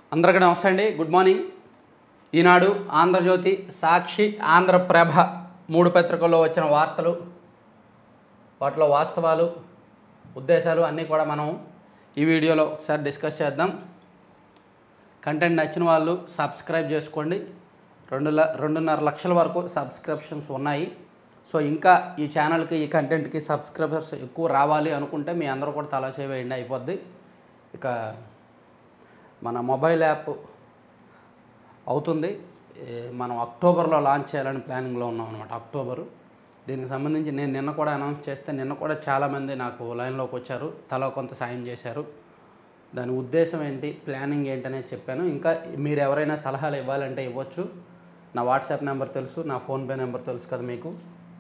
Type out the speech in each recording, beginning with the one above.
అందరికీ నమస్తే అండి గుడ్ మార్నింగ్ ఈనాడు ఆంధ్రజ్యోతి సాక్షి ఆంధ్రప్రభ మూడు పత్రికల్లో వచ్చిన వార్తలు వాటిలో వాస్తవాలు ఉద్దేశాలు అన్నీ కూడా మనం ఈ వీడియోలో ఒకసారి డిస్కస్ చేద్దాం కంటెంట్ నచ్చిన వాళ్ళు సబ్స్క్రైబ్ చేసుకోండి రెండు ల రెండున్నర లక్షల వరకు సబ్స్క్రిప్షన్స్ ఉన్నాయి సో ఇంకా ఈ ఛానల్కి ఈ కంటెంట్కి సబ్స్క్రైబర్స్ ఎక్కువ రావాలి అనుకుంటే మీ అందరూ కూడా తలా చేయవేయండి అయిపోద్ది ఇక మన మొబైల్ యాప్ అవుతుంది ఏ, మనం అక్టోబర్లో లాంచ్ చేయాలని ప్లానింగ్లో ఉన్నాం అనమాట అక్టోబరు దీనికి సంబంధించి నేను నిన్న కూడా అనౌన్స్ చేస్తే నిన్న కూడా చాలామంది నాకు లైన్లోకి వచ్చారు తలో కొంత సాయం చేశారు దాని ఉద్దేశం ఏంటి ప్లానింగ్ ఏంటి అనేది చెప్పాను ఇంకా మీరు ఎవరైనా సలహాలు ఇవ్వాలంటే ఇవ్వచ్చు నా వాట్సాప్ నెంబర్ తెలుసు నా ఫోన్పే నెంబర్ తెలుసు కదా మీకు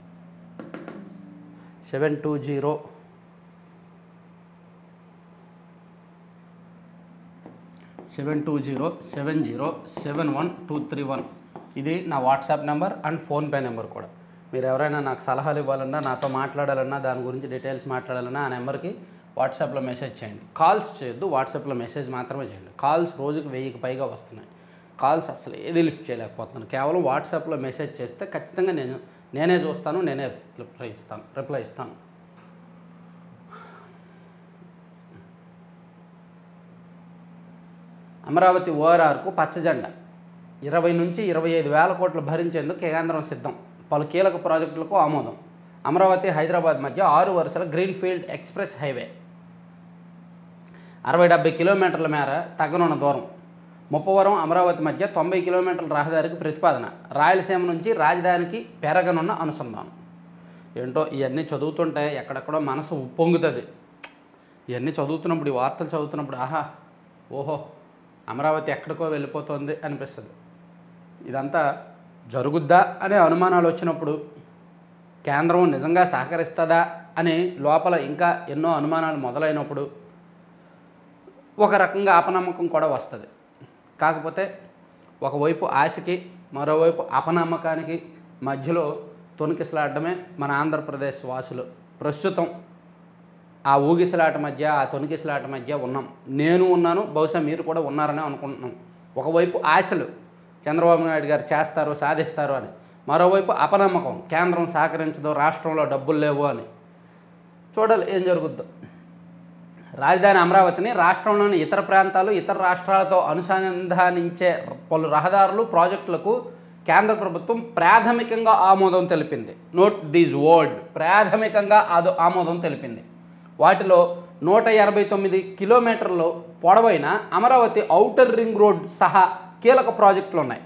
seven two zero seven two zero seven zero seven one two three one ఇది నా WhatsApp number and PhonePe number కూడా మీరు ఎవరైనా నాకు సలహాలు ఇవ్వాలన్నా నాతో మాట్లాడాలన్నా దాని గురించి డీటెయిల్స్ మాట్లాడాలన్నా ఆ నెంబర్కి వాట్సాప్లో మెసేజ్ చేయండి కాల్స్ చేయొద్దు వాట్సాప్లో మెసేజ్ మాత్రమే చేయండి కాల్స్ రోజుకి వెయ్యికి పైగా వస్తున్నాయి కాల్స్ అసలు ఏది లిఫ్ట్ చేయలేకపోతున్నాను కేవలం వాట్సాప్లో మెసేజ్ చేస్తే ఖచ్చితంగా నేను నేనే చూస్తాను నేనే రిప్లై ఇస్తాను రిప్లై ఇస్తాను అమరావతి ఓఆర్ఆర్కు పచ్చజెండా ఇరవై నుంచి ఇరవై ఐదు వేల కోట్లు భరించేందుకు కేంద్రం సిద్ధం పలు కీలక ప్రాజెక్టులకు ఆమోదం అమరావతి హైదరాబాద్ మధ్య ఆరు వరుసల గ్రీన్ఫీల్డ్ ఎక్స్ప్రెస్ హైవే అరవై డెబ్బై కిలోమీటర్ల మేర తగ్గనున్న దూరం ముప్పవరం అమరావతి మధ్య తొంభై కిలోమీటర్ల రహదారికి ప్రతిపాదన రాయలసీమ నుంచి రాజధానికి పెరగనున్న అనుసంధానం ఏంటో ఇవన్నీ చదువుతుంటే ఎక్కడెక్కడో మనసు ఉప్పొంగుతుంది ఇవన్నీ చదువుతున్నప్పుడు ఈ వార్తలు చదువుతున్నప్పుడు ఆహా ఓహో అమరావతి ఎక్కడికో వెళ్ళిపోతుంది అనిపిస్తుంది ఇదంతా జరుగుద్దా అనే అనుమానాలు వచ్చినప్పుడు కేంద్రం నిజంగా సహకరిస్తుందా అని లోపల ఇంకా ఎన్నో అనుమానాలు మొదలైనప్పుడు ఒక రకంగా అపనమ్మకం కూడా వస్తుంది కాకపోతే ఒకవైపు ఆశకి మరోవైపు అపనమ్మకానికి మధ్యలో తొణికిసలాడమే మన ఆంధ్రప్రదేశ్ వాసులు ప్రస్తుతం ఆ ఊగిసలాట మధ్య ఆ తొణికిసలాట మధ్య ఉన్నాం నేను ఉన్నాను బహుశా మీరు కూడా ఉన్నారని అనుకుంటున్నాం ఒకవైపు ఆశలు చంద్రబాబు నాయుడు గారు చేస్తారు సాధిస్తారు అని మరోవైపు అపనమ్మకం కేంద్రం సహకరించదు రాష్ట్రంలో డబ్బులు లేవు అని చూడాలి ఏం జరుగుద్దో రాజధాని అమరావతిని రాష్ట్రంలోని ఇతర ప్రాంతాలు ఇతర రాష్ట్రాలతో అనుసంధానించే పలు రహదారులు ప్రాజెక్టులకు కేంద్ర ప్రభుత్వం ప్రాథమికంగా ఆమోదం తెలిపింది నోట్ దీస్ వర్డ్ ప్రాథమికంగా ఆదో ఆమోదం తెలిపింది వాటిలో నూట ఎనభై తొమ్మిది కిలోమీటర్లు పొడవైన అమరావతి ఔటర్ రింగ్ రోడ్ సహా కీలక ప్రాజెక్టులు ఉన్నాయి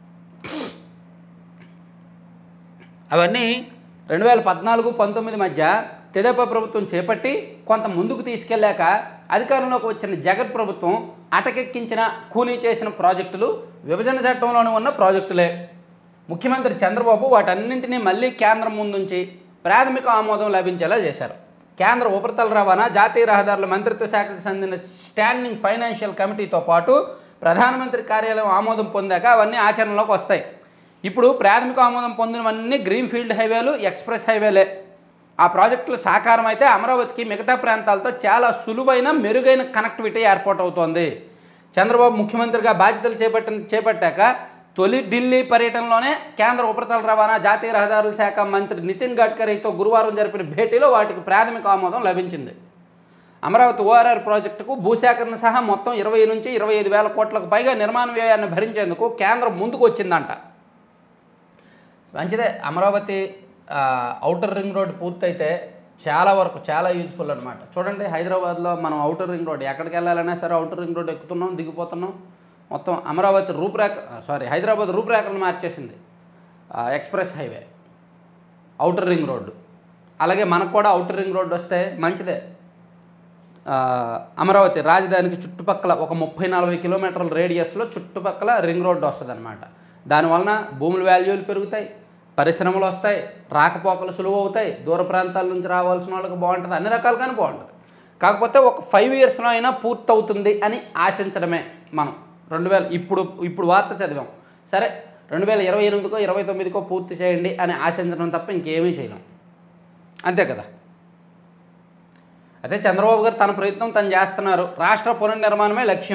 అవన్నీ రెండు వేల పద్నాలుగు పంతొమ్మిది మధ్య తెదేపా ప్రభుత్వం చేపట్టి కొంత ముందుకు తీసుకెళ్ళాక అధికారంలోకి వచ్చిన జగన్ ప్రభుత్వం అటకెక్కించిన కూలీ చేసిన ప్రాజెక్టులు విభజన చట్టంలోనే ఉన్న ప్రాజెక్టులే ముఖ్యమంత్రి చంద్రబాబు వాటన్నింటినీ మళ్ళీ కేంద్రం ముందుంచి ప్రాథమిక ఆమోదం లభించేలా చేశారు కేంద్ర ఉపరితల రవాణా జాతీయ రహదారుల మంత్రిత్వ శాఖకు చెందిన స్టాండింగ్ ఫైనాన్షియల్ కమిటీతో పాటు ప్రధానమంత్రి కార్యాలయం ఆమోదం పొందాక అవన్నీ ఆచరణలోకి వస్తాయి ఇప్పుడు ప్రాథమిక ఆమోదం పొందినవన్నీ గ్రీన్ఫీల్డ్ హైవేలు ఎక్స్ప్రెస్ హైవేలే ఆ ప్రాజెక్టులు సాకారం అయితే అమరావతికి మిగతా ప్రాంతాలతో చాలా సులువైన మెరుగైన కనెక్టివిటీ ఏర్పాటు అవుతోంది చంద్రబాబు ముఖ్యమంత్రిగా బాధ్యతలు చేపట్టిన చేపట్టాక తొలి ఢిల్లీ పర్యటనలోనే కేంద్ర ఉపరితల రవాణా జాతీయ రహదారుల శాఖ మంత్రి నితిన్ గడ్కరీతో గురువారం జరిపిన భేటీలో వాటికి ప్రాథమిక ఆమోదం లభించింది అమరావతి ఓఆర్ఆర్ ప్రాజెక్టుకు భూసేకరణ సహా మొత్తం ఇరవై నుంచి ఇరవై ఐదు వేల కోట్లకు పైగా నిర్మాణ వ్యయాన్ని భరించేందుకు కేంద్రం ముందుకు వచ్చిందంట మంచిదే అమరావతి ఆ, ఔటర్ రింగ్ రోడ్ పూర్తయితే చాలా వరకు చాలా యూజ్ఫుల్ అనమాట చూడండి హైదరాబాద్లో మనం ఔటర్ రింగ్ రోడ్ ఎక్కడికి వెళ్ళాలన్నా సరే ఔటర్ రింగ్ రోడ్ ఎక్కుతున్నాం దిగిపోతున్నాం మొత్తం అమరావతి రూపురేఖ సారీ హైదరాబాద్ రూపురేఖలను మార్చేసింది ఆ, express highway outer ring road అలాగే మనకు కూడా ఔటర్ రింగ్ రోడ్డు వస్తే మంచిదే ఆ, అమరావతి రాజధానికి చుట్టుపక్కల ఒక ముప్పై నలభై కిలోమీటర్ల రేడియస్లో చుట్టుపక్కల రింగ్ రోడ్డు వస్తుంది అనమాట దానివలన భూముల వాల్యూలు పెరుగుతాయి పరిశ్రమలు వస్తాయి రాకపోకలు సులువు అవుతాయి దూర ప్రాంతాల నుంచి రావాల్సిన వాళ్ళకి బాగుంటుంది అన్ని రకాలుగానే బాగుంటుంది కాకపోతే ఒక ఫైవ్ ఇయర్స్లో అయినా పూర్తవుతుంది అని ఆశించడమే మనం రెండు వేల ఇప్పుడు ఇప్పుడు వార్త చదివాం సరే రెండు వేల ఇరవై ఎనిమిదికో ఇరవై తొమ్మిదికో పూర్తి చేయండి అని ఆశించడం తప్ప ఇంకేమీ చేయలేం అంతే కదా అదే చంద్రబాబు గారు తన ప్రయత్నం తను చేస్తున్నారు రాష్ట్ర పునర్నిర్మాణమే లక్ష్యం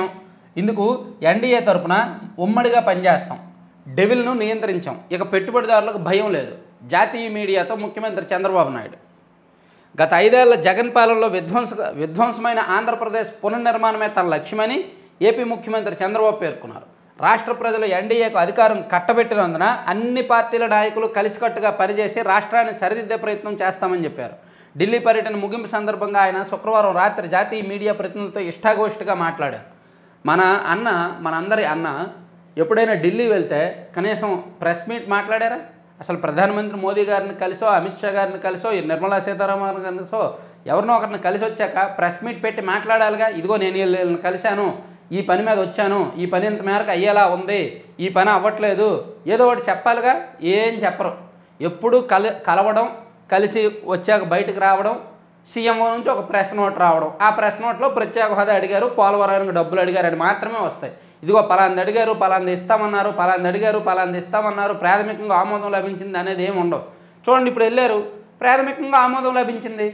ఇందుకు ఎన్డీఏ తరపున ఉమ్మడిగా పనిచేస్తాం డెవిల్ను నియంత్రించాం ఇక పెట్టుబడిదారులకు భయం లేదు జాతీయ మీడియాతో ముఖ్యమంత్రి చంద్రబాబు నాయుడు గత ఐదేళ్ల జగన్ పాలనలో విధ్వంస విధ్వంసమైన ఆంధ్రప్రదేశ్ పునర్నిర్మాణమే తన లక్ష్యమని ఏపీ ముఖ్యమంత్రి చంద్రబాబు పేర్కొన్నారు రాష్ట్ర ప్రజలు ఎన్డీఏకు అధికారం కట్టబెట్టినందున అన్ని పార్టీల నాయకులు కలిసికట్టుగా పనిచేసి రాష్ట్రాన్ని సరిదిద్దే ప్రయత్నం చేస్తామని చెప్పారు ఢిల్లీ పర్యటన ముగింపు సందర్భంగా ఆయన శుక్రవారం రాత్రి జాతీయ మీడియా ప్రతినిధులతో ఇష్టాగోష్ఠిగా మాట్లాడారు మన అన్న మనందరి అన్న ఎప్పుడైనా ఢిల్లీ వెళ్తే కనీసం ప్రెస్ మీట్ మాట్లాడారా అసలు ప్రధానమంత్రి మోదీ గారిని కలిసో అమిత్ షా గారిని కలిసో ఈ నిర్మలా సీతారామన్ గారిని కలిసో ఎవరినో ఒకరిని కలిసి వచ్చాక ప్రెస్ మీట్ పెట్టి మాట్లాడాలిగా ఇదిగో నేను వీళ్ళని కలిశాను ఈ పని మీద వచ్చాను ఈ పని ఇంత మేరకు అయ్యేలా ఉంది ఈ పని అవ్వట్లేదు ఏదో ఒకటి చెప్పాలిగా ఏం చెప్పరు ఎప్పుడు కలి కలవడం కలిసి వచ్చాక బయటకు రావడం సీఎంఓ నుంచి ఒక ప్రెస్ నోట్ రావడం ఆ ప్రెస్ నోట్లో ప్రత్యేక హోదా అడిగారు పోలవరానికి డబ్బులు అడిగారు అని మాత్రమే వస్తాయి ఇదిగో పలాంది అడిగారు పలాంది ఇస్తామన్నారు పలాంది అడిగారు పలాంది ఇస్తామన్నారు ప్రాథమికంగా ఆమోదం లభించింది అనేది ఏమి ఉండవు చూడండి ఇప్పుడు వెళ్ళారు ప్రాథమికంగా ఆమోదం లభించింది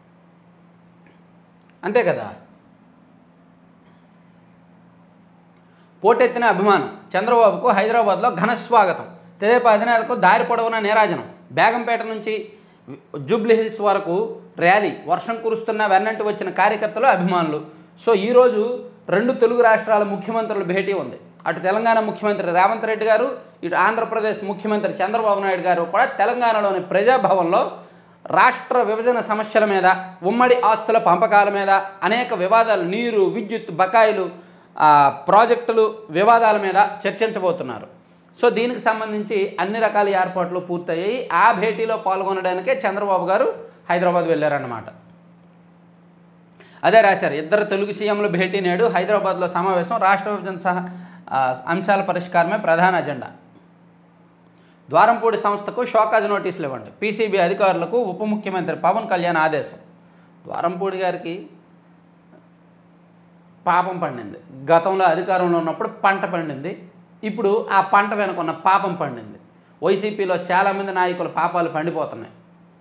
అంతే కదా పోటెత్తిన అభిమానం చంద్రబాబుకు హైదరాబాద్లో ఘన స్వాగతం తెదేపా అధినేతకు దారి పొడవున నీరాజనం బేగంపేట నుంచి జూబ్లీ హిల్స్ వరకు ర్యాలీ వర్షం కురుస్తున్న వెన్నంటి వచ్చిన కార్యకర్తలు అభిమానులు సో ఈరోజు రెండు తెలుగు రాష్ట్రాల ముఖ్యమంత్రుల భేటీ ఉంది అటు తెలంగాణ ముఖ్యమంత్రి రేవంత్ రెడ్డి గారు ఇటు ఆంధ్రప్రదేశ్ ముఖ్యమంత్రి చంద్రబాబు నాయుడు గారు కూడా తెలంగాణలోని ప్రజాభవన్లో రాష్ట్ర విభజన సమస్యల మీద ఉమ్మడి ఆస్తుల పంపకాల మీద అనేక వివాదాలు నీరు విద్యుత్ బకాయిలు ఆ, ప్రాజెక్టులు వివాదాల మీద చర్చించబోతున్నారు సో దీనికి సంబంధించి అన్ని రకాల ఏర్పాట్లు పూర్తయ్యాయి ఆ భేటీలో పాల్గొనడానికే చంద్రబాబు గారు హైదరాబాద్ వెళ్ళారన్నమాట అదే రాశారు ఇద్దరు తెలుగు సీఎంల భేటీ నేడు హైదరాబాద్లో సమావేశం రాష్ట్ర విభజన సహా ఆ, అంశాల పరిష్కారమే ప్రధాన అజెండా ద్వారంపూడి సంస్థకు షోకాజ్ నోటీసులు ఇవ్వండి పీసీబీ అధికారులకు ఉప ముఖ్యమంత్రి పవన్ కళ్యాణ్ ఆదేశం ద్వారంపూడి గారికి పాపం పండింది గతంలో అధికారంలో ఉన్నప్పుడు పంట పండింది ఇప్పుడు ఆ పంట వెనుకున్న పాపం పండింది వైసీపీలో చాలామంది నాయకుల పాపాలు పండిపోతున్నాయి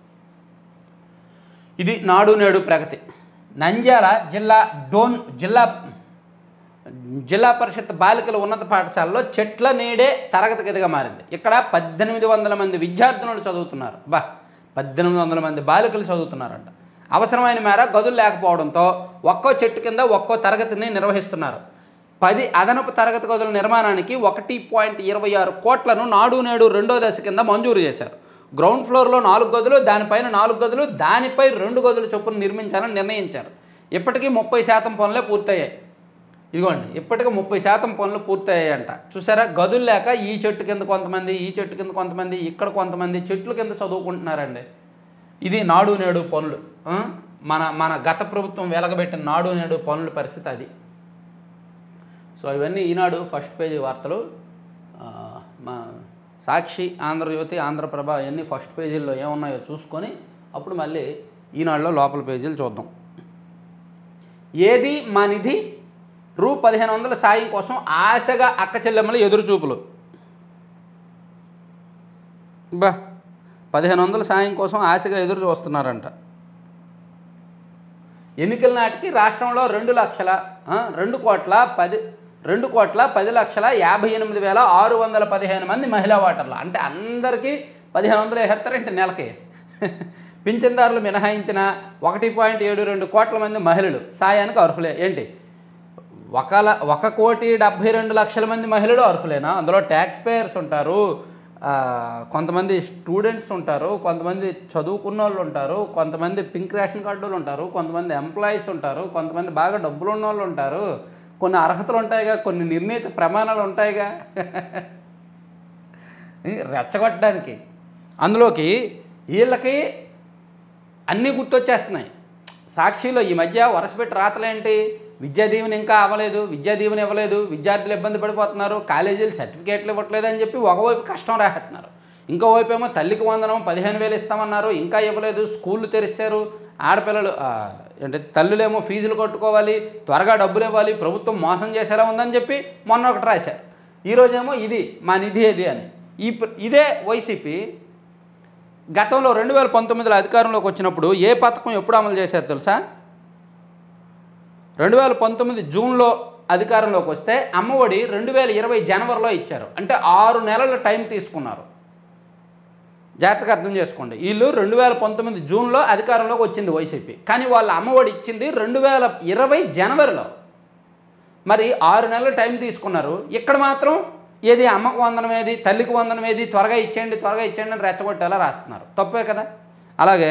ఇది నాడు నేడు ప్రగతి నంద్యాల జిల్లా డోన్ జిల్లా జిల్లా పరిషత్ బాలికల ఉన్నత పాఠశాలలో చెట్ల నీడే తరగతి గదిగా మారింది ఇక్కడ పద్దెనిమిది వందల మంది విద్యార్థినులు చదువుతున్నారు బా పద్దెనిమిది వందల మంది బాలికలు చదువుతున్నారంట అవసరమైన మేర గదులు లేకపోవడంతో ఒక్కో చెట్టు కింద ఒక్కో తరగతిని నిర్వహిస్తున్నారు పది అదనపు తరగతి గదుల నిర్మాణానికి ఒకటి పాయింట్ ఇరవై ఆరు కోట్లను నాడు నేడు రెండో దశ కింద మంజూరు చేశారు గ్రౌండ్ ఫ్లోర్లో నాలుగు గదులు దానిపైన నాలుగు గదులు దానిపై రెండు గదుల చొప్పున నిర్మించాలని నిర్ణయించారు ఇప్పటికీ ముప్పై శాతం పనులే పూర్తయ్యాయి ఇదిగోండి ఇప్పటికి ముప్పై శాతం పనులు పూర్తయ్యాయంట చూసారా గదులు లేక ఈ చెట్టు కింద కొంతమంది ఈ చెట్టు కింద కొంతమంది ఇక్కడ కొంతమంది చెట్ల కింద చదువుకుంటున్నారండి ఇది నాడు నేడు పనులు ఆ? మన మన గత ప్రభుత్వం వెలగబెట్టిన నాడు నేడు పనుల పరిస్థితి అది సో ఇవన్నీ ఈనాడు ఫస్ట్ పేజీ వార్తలు ఆ, మా సాక్షి ఆంధ్రజ్యోతి ఆంధ్రప్రభ ఇవన్నీ ఫస్ట్ పేజీల్లో ఏమున్నాయో చూసుకొని అప్పుడు మళ్ళీ ఈనాడులో లోపల పేజీలు చూద్దాం ఏది మా నిధి రూ పదిహేను వందల సాయం కోసం ఆశగా అక్క చెల్లెమ్మల ఎదురుచూపులు బా పదిహేను వందల సాయం కోసం ఆశగా ఎదురు చూస్తున్నారంట ఎన్నికల నాటికి రాష్ట్రంలో రెండు లక్షల ఆ, రెండు కోట్ల పది రెండు కోట్ల పది లక్షల యాభై ఎనిమిది వేల ఆరు వందల పదిహేను మంది మహిళా ఓటర్లు అంటే అందరికీ పదిహేను వందలు వేసేస్తారంటే నెలకి పింఛన్దారులు మినహాయించిన ఒకటి పాయింట్ ఏడు రెండు కోట్ల మంది మహిళలు సాయానికి అర్హులే ఏంటి ఒక ల- ఒక కోటి డెబ్భై రెండు లక్షల మంది మహిళలు అర్హులేనా అందులో ట్యాక్స్ పేయర్స్ ఉంటారు ఆ, కొంతమంది స్టూడెంట్స్ ఉంటారు కొంతమంది చదువుకున్న వాళ్ళు ఉంటారు కొంతమంది పింక్ రేషన్ కార్డులు ఉంటారు కొంతమంది ఎంప్లాయీస్ ఉంటారు కొంతమంది బాగా డబ్బులు ఉన్న వాళ్ళు ఉంటారు కొన్ని అర్హతలు ఉంటాయిగా కొన్ని నిర్ణీత ప్రమాణాలు ఉంటాయిగా రెచ్చగొట్టడానికి అందులోకి వీళ్ళకి అన్నీ గుర్తొచ్చేస్తున్నాయి సాక్షిలో ఈ మధ్య వరసపెట్టి రాతలేంటి విద్యా దీవెన ఇంకా అవ్వలేదు విద్యా దీవెన ఇవ్వలేదు విద్యార్థులు ఇబ్బంది పడిపోతున్నారు కాలేజీలు సర్టిఫికేట్లు ఇవ్వట్లేదు అని చెప్పి ఒకవైపు కష్టం రాస్తున్నారు ఇంకో వైపు ఏమో తల్లికి వందనం పదిహేను వేలు ఇస్తామన్నారు ఇంకా ఇవ్వలేదు స్కూళ్ళు తెరిస్తారు ఆడపిల్లలు ఆ, ఏంటి తల్లులేమో ఫీజులు కట్టుకోవాలి త్వరగా డబ్బులు ఇవ్వాలి ప్రభుత్వం మోసం చేసేలా ఉందని చెప్పి మొన్న ఒకటి రాశారు ఈరోజేమో ఇది మా నిధి ఏది అని ఈ ప్ర- ఇదే వైసీపీ గతంలో రెండు వేల పంతొమ్మిదిలో అధికారంలోకి వచ్చినప్పుడు ఏ పథకం ఎప్పుడు అమలు చేశారు తెలుసా రెండు వేల పంతొమ్మిది జూన్లో అధికారంలోకి వస్తే అమ్మఒడి రెండు వేల ఇరవై జనవరిలో ఇచ్చారు అంటే ఆరు నెలల టైం తీసుకున్నారు జాగ్రత్తగా అర్థం చేసుకోండి వీళ్ళు రెండు వేల పంతొమ్మిది జూన్లో అధికారంలోకి వచ్చింది వైసీపీ కానీ వాళ్ళ అమ్మఒడి ఇచ్చింది రెండు వేల ఇరవై జనవరిలో మరి ఆరు నెలలు టైం తీసుకున్నారు ఇక్కడ మాత్రం ఏది అమ్మకు వందనం ఏది తల్లికి వందనం ఏది త్వరగా ఇచ్చేయండి త్వరగా ఇచ్చేయండి అని రెచ్చగొట్టేలా రాస్తున్నారు తప్పే కదా అలాగే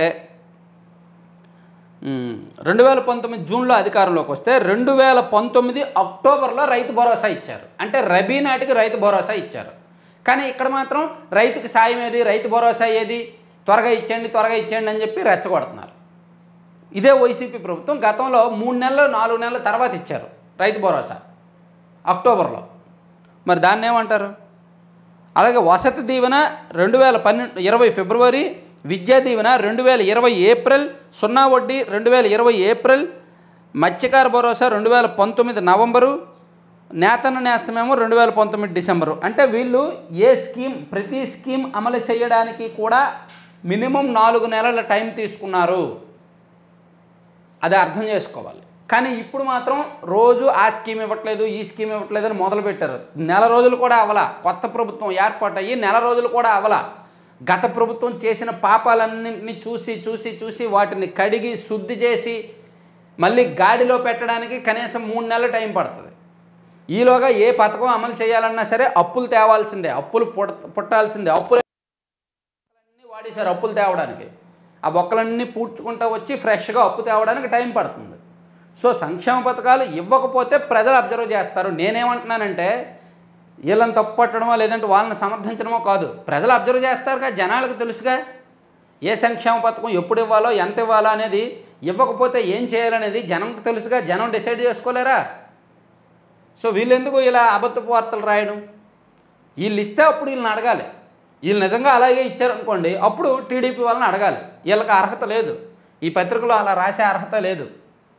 రెండు వేల పంతొమ్మిది జూన్లో అధికారంలోకి వస్తే రెండు వేల పంతొమ్మిది అక్టోబర్లో రైతు భరోసా ఇచ్చారు అంటే రబీ నాటికి రైతు భరోసా ఇచ్చారు కానీ ఇక్కడ మాత్రం రైతుకి సాయం ఏది రైతు భరోసా ఏది త్వరగా ఇచ్చేయండి త్వరగా ఇచ్చేయండి అని చెప్పి రెచ్చగొడుతున్నారు ఇదే వైసీపీ ప్రభుత్వం గతంలో మూడు నెలలు నాలుగు నెలల తర్వాత ఇచ్చారు రైతు భరోసా అక్టోబర్లో మరి దాన్ని ఏమంటారు అలాగే వసతి దీవెన రెండు వేల పన్నెండు ఇరవై ఫిబ్రవరి విద్యా దీవెన రెండు వేల ఇరవై ఏప్రిల్ సున్నా వడ్డీ రెండు వేల ఇరవై ఏప్రిల్ మత్స్యకార భరోసా రెండు వేల పంతొమ్మిది నవంబరు నేతన్న నేస్తమేమో రెండు వేల పంతొమ్మిది డిసెంబరు అంటే వీళ్ళు ఏ స్కీమ్ ప్రతి స్కీమ్ అమలు చేయడానికి కూడా మినిమం నాలుగు నెలల టైం తీసుకున్నారు అది అర్థం చేసుకోవాలి కానీ ఇప్పుడు మాత్రం రోజు ఆ స్కీమ్ ఇవ్వట్లేదు ఈ స్కీమ్ ఇవ్వట్లేదు అని మొదలుపెట్టారు నెల రోజులు కూడా అవలా కొత్త ప్రభుత్వం ఏర్పాటు అయ్యి నెల రోజులు కూడా అవలా గత ప్రభుత్వం చేసిన పాపాలన్నింటినీ చూసి చూసి చూసి వాటిని కడిగి శుద్ధి చేసి మళ్ళీ గాడిలో పెట్టడానికి కనీసం మూడు నెలల టైం పడుతుంది ఈలోగా ఏ పథకం అమలు చేయాలన్నా సరే అప్పులు తేవాల్సిందే అప్పులు పుట్ట పుట్టాల్సిందే అప్పులు అన్నీ వాడేశారు అప్పులు తేవడానికి ఆ బొక్కలన్నీ పూడ్చుకుంటూ వచ్చి ఫ్రెష్గా అప్పు తేవడానికి టైం పడుతుంది సో సంక్షేమ పథకాలు ఇవ్వకపోతే ప్రజలు అబ్జర్వ్ చేస్తారు నేనేమంటున్నానంటే వీళ్ళని తప్పు పట్టడమో లేదంటే వాళ్ళని సమర్థించడమో కాదు ప్రజలు అబ్జర్వ్ చేస్తారుగా జనాలకు తెలుసుగా ఏ సంక్షేమ పథకం ఎప్పుడు ఇవ్వాలో ఎంత ఇవ్వాలో అనేది ఇవ్వకపోతే ఏం చేయాలనేది జనంకు తెలుసుగా జనం డిసైడ్ చేసుకోలేరా సో వీళ్ళెందుకు ఇలా అబద్ధపు వార్తలు రాయడం వీళ్ళు ఇస్తే అప్పుడు వీళ్ళని అడగాలి వీళ్ళు నిజంగా అలాగే ఇచ్చారనుకోండి అప్పుడు టీడీపీ వాళ్ళని అడగాలి వీళ్ళకి అర్హత లేదు ఈ పత్రికలో అలా రాసే అర్హత లేదు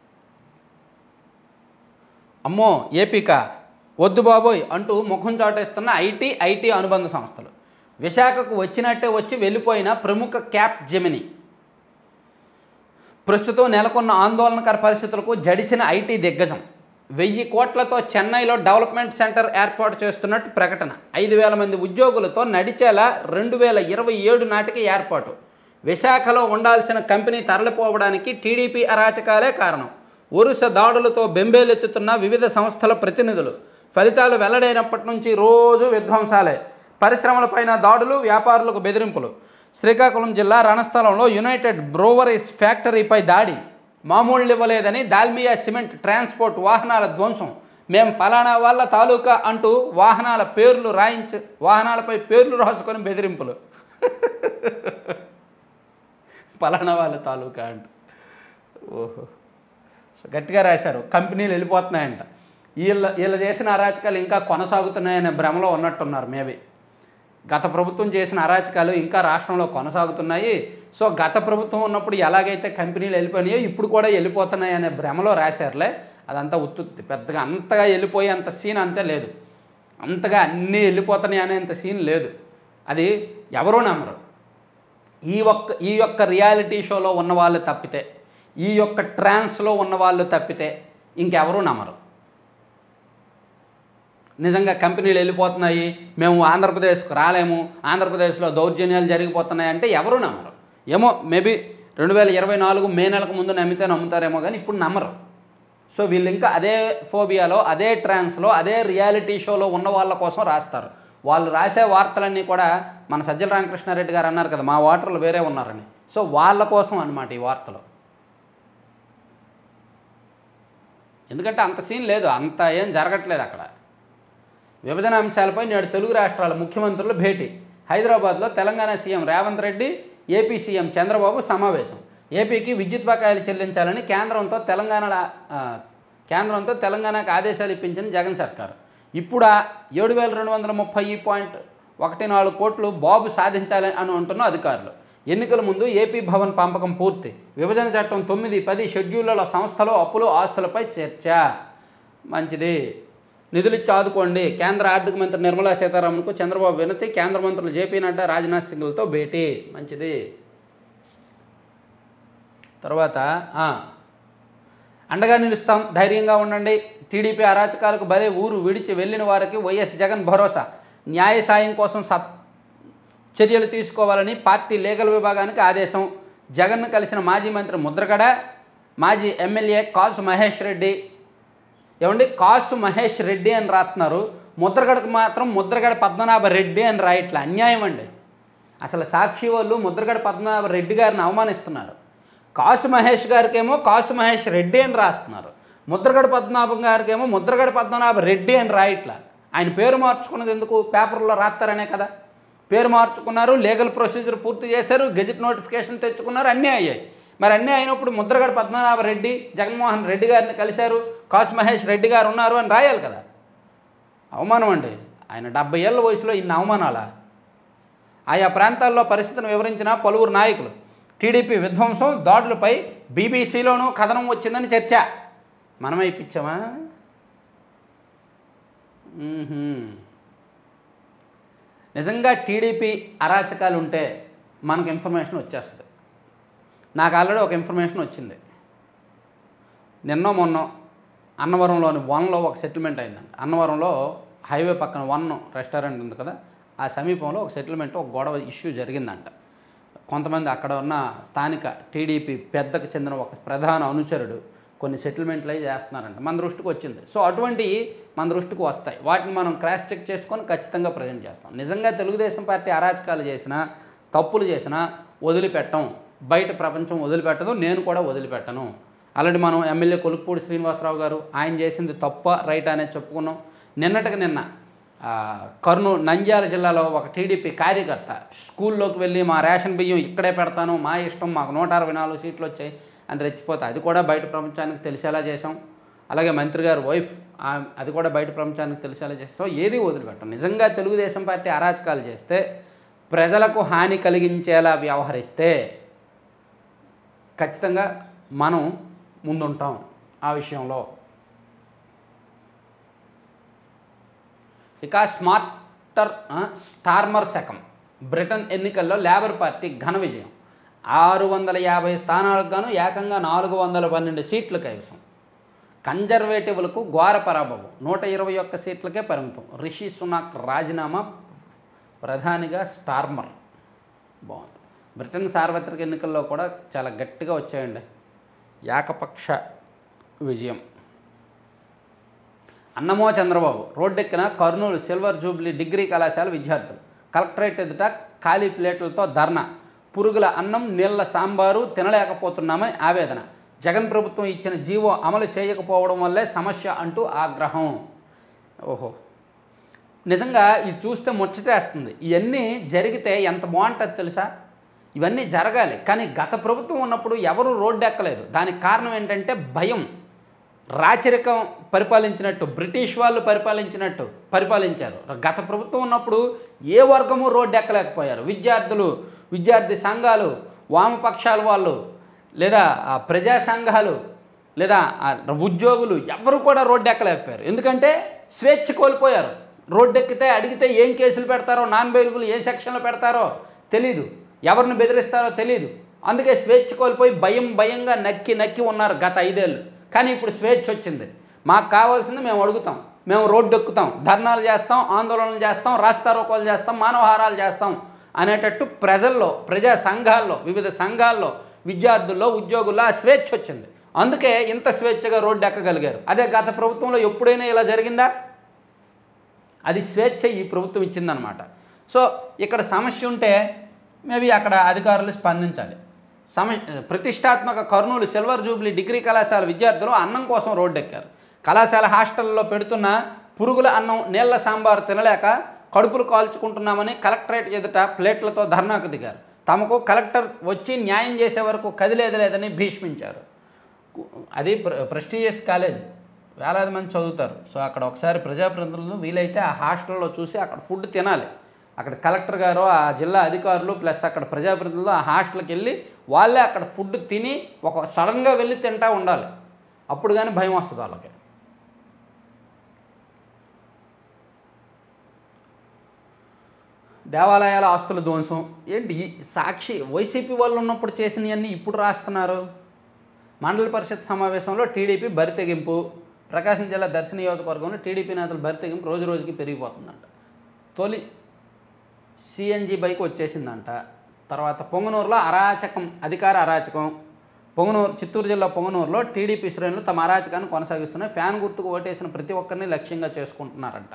అమ్మో ఏపీక వద్దు బాబోయ్ అంటూ ముఖం చాటేస్తున్న ఐటీ ఐటీ అనుబంధ సంస్థలు విశాఖకు వచ్చినట్టే వచ్చి వెళ్ళిపోయిన ప్రముఖ క్యాప్ జెమిని ప్రస్తుతం నెలకొన్న ఆందోళనకర పరిస్థితులకు జడిసిన ఐటీ దిగ్గజం వెయ్యి కోట్లతో చెన్నైలో డెవలప్మెంట్ సెంటర్ ఏర్పాటు చేస్తున్నట్టు ప్రకటన ఐదు వేల మంది ఉద్యోగులతో నడిచేలా రెండు వేల ఇరవై ఏడు నాటికి ఏర్పాటు విశాఖలో ఉండాల్సిన కంపెనీ తరలిపోవడానికి టీడీపీ అరాచకాలే కారణం వరుస దాడులతో బెంబేలెత్తుతున్న వివిధ సంస్థల ప్రతినిధులు ఫలితాలు వెల్లడైనప్పటి నుంచి రోజు విధ్వంసాలే పరిశ్రమలపైన దాడులు వ్యాపారులకు బెదిరింపులు శ్రీకాకుళం జిల్లా రణస్థలంలో యునైటెడ్ బ్రోవరీస్ ఫ్యాక్టరీపై దాడి మామూళ్ళు ఇవ్వలేదని దాల్మియా సిమెంట్ ట్రాన్స్పోర్ట్ వాహనాల ధ్వంసం మేము ఫలానా వాళ్ళ తాలూకా అంటూ వాహనాల పేర్లు రాయించి వాహనాలపై పేర్లు రాసుకొని బెదిరింపులు ఫలానా వాళ్ళ తాలూకా అంట ఓహో సో గట్టిగా రాశారు కంపెనీలు వెళ్ళిపోతున్నాయంట వీళ్ళ వీళ్ళు చేసిన అరాచకాలు ఇంకా కొనసాగుతున్నాయనే భ్రమలో ఉన్నట్టున్నారు మేబీ గత ప్రభుత్వం చేసిన అరాచకాలు ఇంకా రాష్ట్రంలో కొనసాగుతున్నాయి సో గత ప్రభుత్వం ఉన్నప్పుడు ఎలాగైతే కంపెనీలు వెళ్ళిపోయినాయో ఇప్పుడు కూడా వెళ్ళిపోతున్నాయి అనే భ్రమలో రాశారులే అదంతా ఉత్తుత్తి పెద్దగా అంతగా వెళ్ళిపోయే అంత సీన్ అంతే లేదు అంతగా అన్నీ వెళ్ళిపోతున్నాయి అనేంత సీన్ లేదు అది ఎవరూ నమ్మరు ఈ ఒక్క ఈ యొక్క రియాలిటీ షోలో ఉన్న వాళ్ళు తప్పితే ఈ యొక్క ట్రాన్స్లో ఉన్న వాళ్ళు తప్పితే ఇంకెవరూ నమ్మరు నిజంగా కంపెనీలు వెళ్ళిపోతున్నాయి మేము ఆంధ్రప్రదేశ్కు రాలేము ఆంధ్రప్రదేశ్లో దౌర్జన్యాలు జరిగిపోతున్నాయి అంటే ఎవరు నమ్మరు ఏమో మేబీ రెండు వేల ఇరవై నాలుగు మే నెలకు ముందు నమ్మితే నమ్ముతారేమో కానీ ఇప్పుడు నమ్మరు సో వీళ్ళు ఇంకా అదే ఫోబియాలో అదే ట్రాన్స్లో అదే రియాలిటీ షోలో ఉన్న వాళ్ళ కోసం రాస్తారు వాళ్ళు రాసే వార్తలన్నీ కూడా మన సజ్జల రామకృష్ణారెడ్డి గారు అన్నారు కదా మా ఓటర్లు వేరే ఉన్నారని సో వాళ్ళ కోసం అన్నమాట ఈ వార్తలు ఎందుకంటే అంత సీన్ లేదు అంత ఏం జరగట్లేదు అక్కడ విభజన అంశాలపై నేడు తెలుగు రాష్ట్రాల ముఖ్యమంత్రులు భేటీ హైదరాబాద్లో Telangana CM Revanth Reddy AP CM Chandrababu సమావేశం ఏపీకి విద్యుత్ బకాయిలు చెల్లించాలని కేంద్రంతో తెలంగాణ ఆ, కేంద్రంతో తెలంగాణకు ఆదేశాలు ఇప్పించిన జగన్ సర్కార్ ఇప్పుడు ఏడు వేల రెండు వందల ముప్పై పాయింట్ ఒకటి నాలుగు కోట్లు బాబు సాధించాలని అని అంటున్న అధికారులు ఎన్నికల ముందు ఏపీ భవన్ పంపకం పూర్తి విభజన చట్టం తొమ్మిది పది షెడ్యూళ్లలో సంస్థలు అప్పులు ఆస్తులపై చర్చ మంచిది నిధులిచ్చి ఆదుకోండి కేంద్ర ఆర్థిక మంత్రి నిర్మలా సీతారామన్కు చంద్రబాబు వినతి కేంద్ర మంత్రులు జేపీ నడ్డా రాజ్నాథ్ సింగ్లతో భేటీ మంచిది తర్వాత ఆ, అండగా నిలుస్తాం ధైర్యంగా ఉండండి టీడీపీ అరాచకాలకు బలే ఊరు విడిచి వెళ్ళిన వారికి వైఎస్ జగన్ భరోసా న్యాయ సాయం కోసం సత్ చర్యలు తీసుకోవాలని పార్టీ లీగల్ విభాగానికి ఆదేశం జగన్ను కలిసిన మాజీ మంత్రి ముద్రగడ మాజీ ఎమ్మెల్యే కాసు మహేష్ రెడ్డి ఏమండి కాసు మహేష్ రెడ్డి అని రాస్తున్నారు ముద్రగడకు మాత్రం ముద్రగడ పద్మనాభ రెడ్డి అని రాయట్లే అన్యాయం అండి అసలు సాక్షి వాళ్ళు ముద్రగడ పద్మనాభ రెడ్డి గారిని అవమానిస్తున్నారు కాసు మహేష్ గారికేమో కాసు మహేష్ రెడ్డి అని రాస్తున్నారు ముద్రగడ పద్మనాభం గారికేమో ముద్రగడ పద్మనాభ రెడ్డి అని రాయట్లా ఆయన పేరు మార్చుకున్నది ఎందుకు పేపర్లో రాస్తారనే కదా పేరు మార్చుకున్నారు లీగల్ ప్రొసీజర్ పూర్తి చేశారు గెజిట్ నోటిఫికేషన్ తెచ్చుకున్నారు అన్నీ అయ్యాయి మరి అన్నీ అయినప్పుడు ముద్రగడ పద్మనాభ రెడ్డి జగన్మోహన్ రెడ్డి గారిని కలిశారు కాసు మహేష్ రెడ్డి గారు ఉన్నారు అని రాయాలి కదా అవమానం అండి ఆయన డెబ్బై ఏళ్ళ వయసులో ఇన్ని అవమానాలా ఆయా ప్రాంతాల్లో పరిస్థితిని వివరించిన పలువురు నాయకులు టీడీపీ విధ్వంసం దాడులపై బీబీసీలోనూ కథనం వచ్చిందని చర్చ మనమే ఇప్పించామా మ్మ్హ్మ్. నిజంగా టీడీపీ అరాచకాలు ఉంటే మనకు ఇన్ఫర్మేషన్ వచ్చేస్తుంది నాకు ఆల్రెడీ ఒక ఇన్ఫర్మేషన్ వచ్చింది నిన్నో మొన్నో అన్నవరంలోని వన్లో ఒక సెటిల్మెంట్ అయిందండి అన్నవరంలో హైవే పక్కన వన్ రెస్టారెంట్ ఉంది కదా ఆ సమీపంలో ఒక సెటిల్మెంట్ ఒక గొడవ ఇష్యూ జరిగిందంట కొంతమంది అక్కడ ఉన్న స్థానిక టీడీపీ పెద్దకు చెందిన ఒక ప్రధాన అనుచరుడు కొన్ని సెటిల్మెంట్లు అవి చేస్తున్నారంట మన దృష్టికి వచ్చింది సో అటువంటివి మన దృష్టికి వస్తాయి వాటిని మనం క్రాస్ చెక్ చేసుకొని ఖచ్చితంగా ప్రజెంట్ చేస్తాం నిజంగా తెలుగుదేశం పార్టీ అరాచకాలు చేసినా తప్పులు చేసినా వదిలిపెట్టం బయట ప్రపంచం వదిలిపెట్టదు నేను కూడా వదిలిపెట్టను ఆల్రెడీ మనం ఎమ్మెల్యే కొలుక్పూడి శ్రీనివాసరావు గారు ఆయన చేసింది తప్ప రైట్ అనేది చెప్పుకున్నాం నిన్నటికి నిన్న ఆ, కర్నూలు నంద్యాల జిల్లాలో ఒక టీడీపీ కార్యకర్త స్కూల్లోకి వెళ్ళి మా రేషన్ బియ్యం ఇక్కడే పెడతాను మా ఇష్టం మాకు నూట అరవై నాలుగు సీట్లు వచ్చాయి అని రెచ్చిపోతే అది కూడా బయట ప్రపంచానికి తెలిసేలా చేసాం అలాగే మంత్రి గారు వైఫ్ ఆ- అది కూడా బయట ప్రపంచానికి తెలిసేలా చేస్తాం ఏది వదిలిపెట్టం నిజంగా తెలుగుదేశం పార్టీ అరాచకాలు చేస్తే ప్రజలకు హాని కలిగించేలా వ్యవహరిస్తే ఖచ్చితంగా మనం ముందుంటాం ఆ విషయంలో ఇక స్మార్టర్ ఆ, స్టార్మర్ శకం బ్రిటన్ ఎన్నికల్లో లేబర్ పార్టీ ఘన విజయం ఆరు వందల యాభై స్థానాలకు గాను ఏకంగా నాలుగు వందల పన్నెండు సీట్లు కైవసం కన్జర్వేటివ్లకు ఘోర పరాభవం నూట ఇరవై ఒక్క సీట్లకే పరిమితం రిషి సునాక్ రాజీనామా ప్రధానిగా స్టార్మర్ బాగుంది బ్రిటన్ సార్వత్రిక ఎన్నికల్లో కూడా చాలా గట్టిగా వచ్చాయండి ఏకపక్ష విజయం అన్నమో చంద్రబాబు రోడ్డెక్కిన కర్నూలు సిల్వర్ జూబ్లీ డిగ్రీ కళాశాల విద్యార్థులు కలెక్టరేట్ ఎదుట ఖాళీ ప్లేట్లతో ధర్నా పురుగుల అన్నం నీళ్ల సాంబారు తినలేకపోతున్నామని ఆవేదన జగన్ ప్రభుత్వం ఇచ్చిన జీవో అమలు చేయకపోవడం వల్లే సమస్య అంటూ ఆగ్రహం ఓహో నిజంగా ఇది చూస్తే ముచ్చటేస్తుంది ఇవన్నీ జరిగితే ఎంత బాగుంటుంది తెలుసా ఇవన్నీ జరగాలి కానీ గత ప్రభుత్వం ఉన్నప్పుడు ఎవరు రోడ్డు ఎక్కలేదు దానికి కారణం ఏంటంటే భయం రాచరికం పరిపాలించినట్టు బ్రిటిష్ వాళ్ళు పరిపాలించినట్టు పరిపాలించారు గత ప్రభుత్వం ఉన్నప్పుడు ఏ వర్గము రోడ్డు ఎక్కలేకపోయారు విద్యార్థులు విద్యార్థి సంఘాలు వామపక్షాల వాళ్ళు లేదా ఆ ప్రజా సంఘాలు లేదా ఆ ఉద్యోగులు ఎవరు కూడా రోడ్డు ఎక్కలేకపోయారు ఎందుకంటే స్వేచ్ఛ కోల్పోయారు రోడ్డు ఎక్కితే అడిగితే ఏం కేసులు పెడతారో నాన్ బెయిలబుల్ ఏ సెక్షన్లో పెడతారో తెలీదు ఎవరిని బెదిరిస్తారో తెలీదు అందుకే స్వేచ్ఛ కోల్పోయి భయం భయంగా నక్కి నక్కి ఉన్నారు గత ఐదేళ్ళు కానీ ఇప్పుడు స్వేచ్ఛ వచ్చింది మాకు కావాల్సింది మేము అడుగుతాం మేము రోడ్డు ఎక్కుతాం ధర్నాలు చేస్తాం ఆందోళనలు చేస్తాం రాస్తారోకోలు చేస్తాం మానవహారాలు చేస్తాం అనేటట్టు ప్రజల్లో ప్రజా సంఘాల్లో వివిధ సంఘాల్లో విద్యార్థుల్లో ఉద్యోగుల్లో ఆ స్వేచ్ఛ వచ్చింది అందుకే ఇంత స్వేచ్ఛగా రోడ్డు ఎక్కగలిగారు అదే గత ప్రభుత్వంలో ఎప్పుడైనా ఇలా జరిగిందా అది స్వేచ్ఛ ఈ ప్రభుత్వం ఇచ్చిందనమాట సో ఇక్కడ సమస్య ఉంటే మేబీ అక్కడ అధికారులు స్పందించాలి సమ ప్రతిష్టాత్మక కర్నూలు సిల్వర్ జూబ్లీ డిగ్రీ కళాశాల విద్యార్థులు అన్నం కోసం రోడ్డెక్కారు కళాశాల హాస్టల్లో పెడుతున్న పురుగుల అన్నం నీళ్ల సాంబారు తినలేక కడుపులు కాల్చుకుంటున్నామని కలెక్టరేట్ ఎదుట ప్లేట్లతో ధర్నాకు దిగారు తమకు కలెక్టర్ వచ్చి న్యాయం చేసే వరకు కదిలేదు లేదని భీష్మించారు అది ప్ర ప్రెస్టీజియస్ కాలేజ్ వేలాది మంది చదువుతారు సో అక్కడ ఒకసారి ప్రజాప్రతినిధులు వీలైతే ఆ హాస్టల్లో చూసి అక్కడ ఫుడ్ తినాలి అక్కడ కలెక్టర్ గారు ఆ జిల్లా అధికారులు ప్లస్ అక్కడ ప్రజాప్రతినిధులు ఆ హాస్టల్కి వెళ్ళి వాళ్ళే అక్కడ ఫుడ్ తిని ఒక సడన్గా వెళ్ళి తింటా ఉండాలి అప్పుడు కానీ భయం వస్తుంది వాళ్ళకి దేవాలయాల ఆస్తుల ధ్వంసం ఏంటి ఈ సాక్షి వైసీపీ వాళ్ళు ఉన్నప్పుడు చేసినవన్నీ ఇప్పుడు రాస్తున్నారు మండల పరిషత్ సమావేశంలో టీడీపీ బరితెగింపు ప్రకాశం జిల్లా దర్శన నియోజకవర్గంలో టీడీపీ నేతల భర్తీగం రోజు రోజుకి పెరిగిపోతుందంట తొలి సిఎన్జి బైక్ వచ్చేసిందంట తర్వాత పొంగనూరులో అరాచకం అధికార అరాచకం పొంగనూరు చిత్తూరు జిల్లా పొంగనూరులో టీడీపీ శ్రేణులు తమ అరాచకాన్ని కొనసాగిస్తున్నాయి ఫ్యాన్ గుర్తుకు ఓటేసిన ప్రతి ఒక్కరిని లక్ష్యంగా చేసుకుంటున్నారంట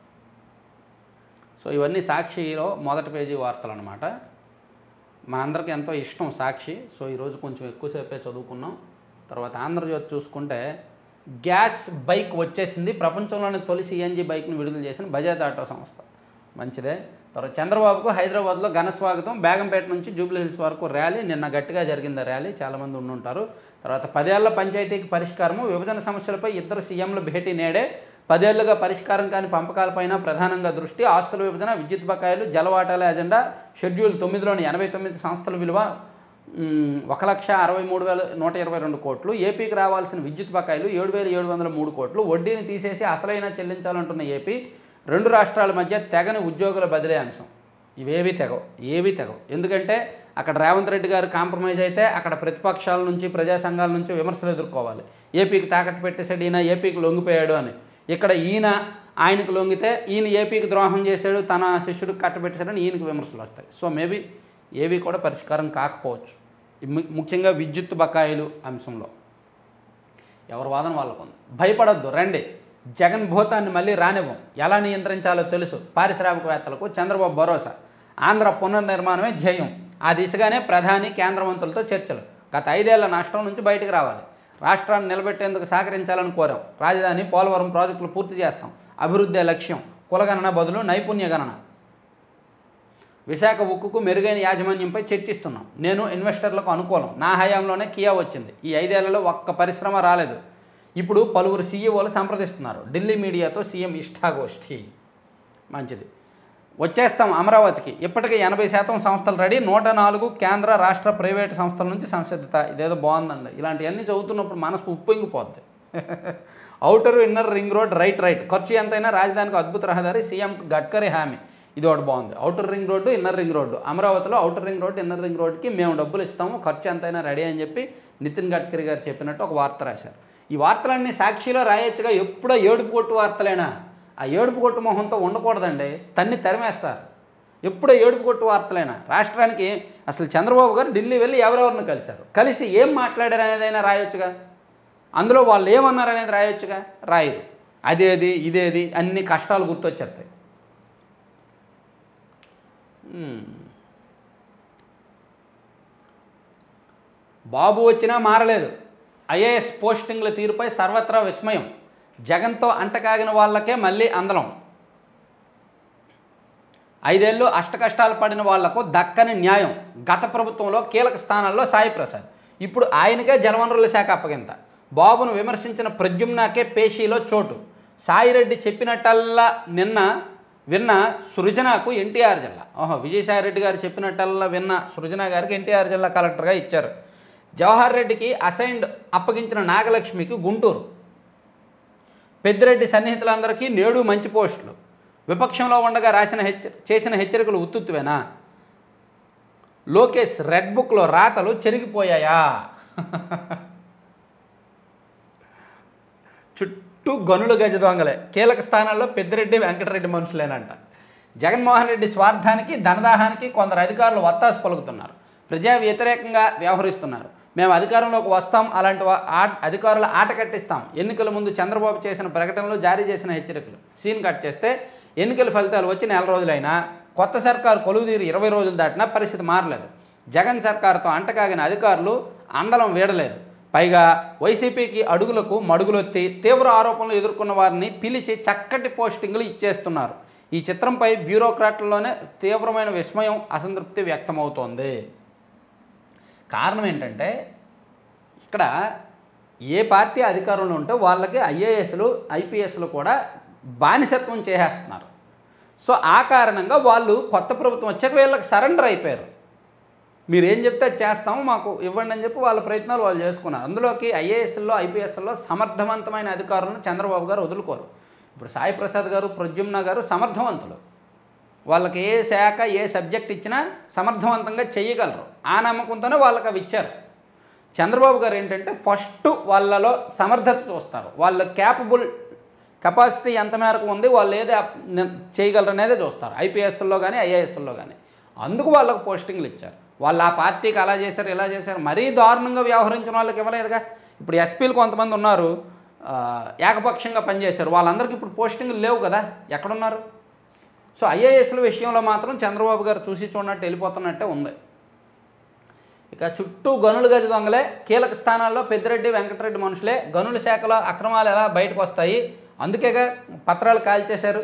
సో ఇవన్నీ సాక్షిలో మొదటి పేజీ వార్తలు అనమాట మనందరికీ ఎంతో ఇష్టం సాక్షి సో ఈరోజు కొంచెం ఎక్కువసేపే చదువుకున్నాం తర్వాత ఆంధ్రజ్యోతి చూసుకుంటే గ్యాస్ బైక్ వచ్చేసింది ప్రపంచంలోని తొలి సిఎన్జి బైక్ను విడుదల చేసిన బజాజ్ ఆటో సంస్థ మంచిదే తర్వాత చంద్రబాబుకు హైదరాబాద్లో ఘన స్వాగతం బేగంపేట నుంచి జూబ్లీ హిల్స్ వరకు ర్యాలీ నిన్న గట్టిగా జరిగింది ఆ ర్యాలీ చాలామంది ఉండుంటారు తర్వాత పదేళ్ల పంచాయతీకి పరిష్కారము విభజన సమస్యలపై ఇద్దరు సీఎంల భేటీ నేడే పదేళ్లుగా పరిష్కారం కాని పంపకాలపైన ప్రధానంగా దృష్టి ఆస్తుల విభజన విద్యుత్ బకాయిలు జలవాటాల ఎజెండా షెడ్యూల్ తొమ్మిదిలోని ఎనభై తొమ్మిది సంస్థల విలువ మ్, ఒక లక్ష అరవై మూడు వేల నూట ఇరవై రెండు కోట్లు ఏపీకి రావాల్సిన విద్యుత్ బకాయిలు ఏడు వేల ఏడు వందల మూడు కోట్లు వడ్డీని తీసేసి అసలైన చెల్లించాలంటున్న ఏపీ రెండు రాష్ట్రాల మధ్య తెగని ఉద్యోగుల బదిలీ అంశం ఇవేవి తెగవు ఏవి తెగవు ఎందుకంటే అక్కడ రేవంత్ రెడ్డి గారు కాంప్రమైజ్ అయితే అక్కడ ప్రతిపక్షాల నుంచి ప్రజా సంఘాల నుంచి విమర్శలు ఎదుర్కోవాలి ఏపీకి తాకట్టు పెట్టేసాడు ఈయన ఏపీకి లొంగిపోయాడు అని ఇక్కడ ఈయన ఆయనకు లొంగితే ఈయన ఏపీకి ద్రోహం చేశాడు తన శిష్యుడికి కట్టబెట్టేశాడని ఈయనకు విమర్శలు వస్తాయి సో మేబీ ఏవి కూడా పరిష్కారం కాకపోవచ్చు ము- ముఖ్యంగా విద్యుత్ బకాయిలు అంశంలో ఎవరి వాదన వాళ్ళకు ఉంది భయపడొద్దు రండి జగన్ భూతాన్ని మళ్ళీ రానివ్వం ఎలా నియంత్రించాలో తెలుసు పారిశ్రామికవేత్తలకు చంద్రబాబు భరోసా ఆంధ్ర పునర్నిర్మాణమే ధ్యేయం ఆ దిశగానే ప్రధాని కేంద్ర మంత్రులతో చర్చలు గత ఐదేళ్ల నష్టం నుంచి బయటకు రావాలి రాష్ట్రాన్ని నిలబెట్టేందుకు సహకరించాలని కోరాం రాజధాని పోలవరం ప్రాజెక్టులు పూర్తి చేస్తాం అభివృద్ధి లక్ష్యం కులగణన బదులు నైపుణ్య గణన విశాఖ ఉక్కుకు మెరుగైన యాజమాన్యంపై చర్చిస్తున్నాం నేను ఇన్వెస్టర్లకు అనుకూలం నా హయాంలోనే కియా వచ్చింది ఈ ఐదేళ్లలో ఒక్క పరిశ్రమ రాలేదు ఇప్పుడు పలువురు సీఈఓలు సంప్రదిస్తున్నారు ఢిల్లీ మీడియాతో సీఎం ఇష్టాగోష్ఠి మంచిది వచ్చేస్తాం అమరావతికి ఇప్పటికే ఎనభై శాతం సంస్థలు రెడీ నూట నాలుగు కేంద్ర రాష్ట్ర ప్రైవేటు సంస్థల నుంచి సంసిద్ధత ఇదేదో బాగుందండి ఇలాంటివన్నీ చదువుతున్నప్పుడు మనసు ఉప్పొంగిపోద్ది outer inner ring road right right ఖర్చు ఎంతైనా రాజధానికి అద్భుత రహదారి సీఎంకు గడ్కరీ హామీ ఇది ఒకటి బాగుంది outer ring road inner ring road అమరావతిలో outer ring road inner ring రోడ్డుకి మేము డబ్బులు ఇస్తాము ఖర్చు ఎంతైనా రెడీ అని చెప్పి నితిన్ గడ్కరీ గారు చెప్పినట్టు ఒక వార్త రాశారు ఈ వార్తలన్నీ సాక్షిలో రాయొచ్చుగా ఎప్పుడో ఏడుపు కొట్టు వార్తలేనా ఆ ఏడుపు కొట్టు మొహంతో ఉండకూడదండి తన్ని తరిమేస్తారు ఎప్పుడో ఏడుపు కొట్టు వార్తలేనా రాష్ట్రానికి అసలు చంద్రబాబు గారు ఢిల్లీ వెళ్ళి ఎవరెవరిని కలిశారు కలిసి ఏం మాట్లాడారు అనేదైనా రాయొచ్చుగా అందులో వాళ్ళు ఏమన్నారు అనేది రాయొచ్చుగా రాయరు అదేది ఇదేది అన్ని కష్టాలు గుర్తొచ్చేస్తాయి మ్మ్. బాబు వచ్చినా మారలేదు ఐఏఎస్ పోస్టింగ్ల తీరుపై సర్వత్రా విస్మయం జగన్తో అంటకాగిన వాళ్ళకే మళ్ళీ అందలం ఐదేళ్ళు అష్టకష్టాలు పడిన వాళ్లకు దక్కని న్యాయం గత ప్రభుత్వంలో కీలక స్థానాల్లో సాయి ప్రసాద్ ఇప్పుడు ఆయనకే జలవనరుల శాఖ అప్పగింత బాబును విమర్శించిన ప్రద్యుమ్నాకే పేషీలో చోటు సాయిరెడ్డి చెప్పినట్టల్లా నిన్న విన్న సృజనకు ఎన్టీఆర్ జిల్లా ఓహో విజయసాయిరెడ్డి గారు చెప్పినట్టల్లా విన్న సృజన గారికి ఎన్టీఆర్ జిల్లా కలెక్టర్గా ఇచ్చారు జవహర్ రెడ్డికి అసైన్డ్ అప్పగించిన నాగలక్ష్మికి గుంటూరు పెద్దిరెడ్డి సన్నిహితులందరికీ నేడు మంచి పోస్టులు విపక్షంలో ఉండగా రాసిన హెచ్చ చేసిన హెచ్చరికలు ఉత్తుత్తువేనా లోకేష్ రెడ్ బుక్లో రాతలు చెరిగిపోయాయా చుట్టూ గనులు గజ దొంగలే కీలక స్థానాల్లో పెద్దిరెడ్డి వెంకటరెడ్డి మనుషులేనంట జగన్మోహన్ రెడ్డి స్వార్థానికి ధనదాహానికి కొందరు అధికారులు వత్తాసు పలుకుతున్నారు ప్రజా వ్యతిరేకంగా వ్యవహరిస్తున్నారు మేము అధికారంలోకి వస్తాం అలాంటి వా- ఆ అధికారుల ఆట కట్టిస్తాం ఎన్నికల ముందు చంద్రబాబు చేసిన ప్రకటనలు జారీ చేసిన హెచ్చరికలు సీన్ కట్ చేస్తే ఎన్నికల ఫలితాలు వచ్చి నెల రోజులైనా కొత్త సర్కారు కొలువుదీరి ఇరవై రోజులు దాటినా పరిస్థితి మారలేదు జగన్ సర్కారుతో అంటకాగిన అధికారులు అందలం వీడలేదు పైగా వైసీపీకి అడుగులకు మడుగులొత్తి తీవ్ర ఆరోపణలు ఎదుర్కొన్న వారిని పిలిచి చక్కటి పోస్టింగులు ఇచ్చేస్తున్నారు ఈ చిత్రంపై బ్యూరోక్రాట్లలోనే తీవ్రమైన విస్మయం అసంతృప్తి వ్యక్తమవుతోంది కారణం ఏంటంటే ఇక్కడ ఏ పార్టీ అధికారంలో ఉంటే వాళ్ళకి ఐఏఎస్లు ఐపీఎస్లు కూడా బానిసత్వం చేసేస్తున్నారు సో ఆ కారణంగా వాళ్ళు కొత్త ప్రభుత్వం వచ్చాక వీళ్ళకి సరెండర్ అయిపోయారు మీరు ఏం చెప్తే అది చేస్తాము మాకు ఇవ్వండి అని చెప్పి వాళ్ళ ప్రయత్నాలు వాళ్ళు చేసుకున్నారు అందులోకి ఐఏఎస్లో ఐపీఎస్లో సమర్థవంతమైన అధికారులను చంద్రబాబు గారు వదులుకోరు ఇప్పుడు సాయి ప్రసాద్ గారు ప్రద్యుమ్న గారు సమర్థవంతులు వాళ్ళకి ఏ శాఖ ఏ సబ్జెక్ట్ ఇచ్చినా సమర్థవంతంగా చేయగలరు ఆ నమ్మకంతోనే వాళ్ళకి అవి ఇచ్చారు చంద్రబాబు గారు ఏంటంటే ఫస్ట్ వాళ్ళలో సమర్థత చూస్తారు వాళ్ళ క్యాపబుల్ కెపాసిటీ ఎంత మేరకు ఉంది వాళ్ళు ఏది అప్- ని- చేయగలరు అనేది చూస్తారు ఐపీఎస్లో కానీ ఐఏఎస్లో కానీ అందుకు వాళ్ళకు పోస్టింగ్లు ఇచ్చారు వాళ్ళు ఆ పార్టీకి అలా చేశారు ఇలా చేశారు మరీ దారుణంగా వ్యవహరించిన వాళ్ళకి ఇవ్వలేదుగా ఇప్పుడు ఎస్పీలు కొంతమంది ఉన్నారు ఆ, ఏకపక్షంగా పనిచేశారు వాళ్ళందరికీ ఇప్పుడు పోస్టింగ్లు లేవు కదా ఎక్కడున్నారు సో ఐఏఎస్ల విషయంలో మాత్రం చంద్రబాబు గారు చూసి చూడనట్టు వెళ్ళిపోతున్నట్టే ఉంది ఇక చుట్టూ గనుల గది దొంగలే కీలక స్థానాల్లో పెద్దిరెడ్డి వెంకటరెడ్డి మనుషులే గనుల శాఖలో అక్రమాలు ఎలా బయటకు వస్తాయి అందుకేగా పత్రాలు కాల్చేశారు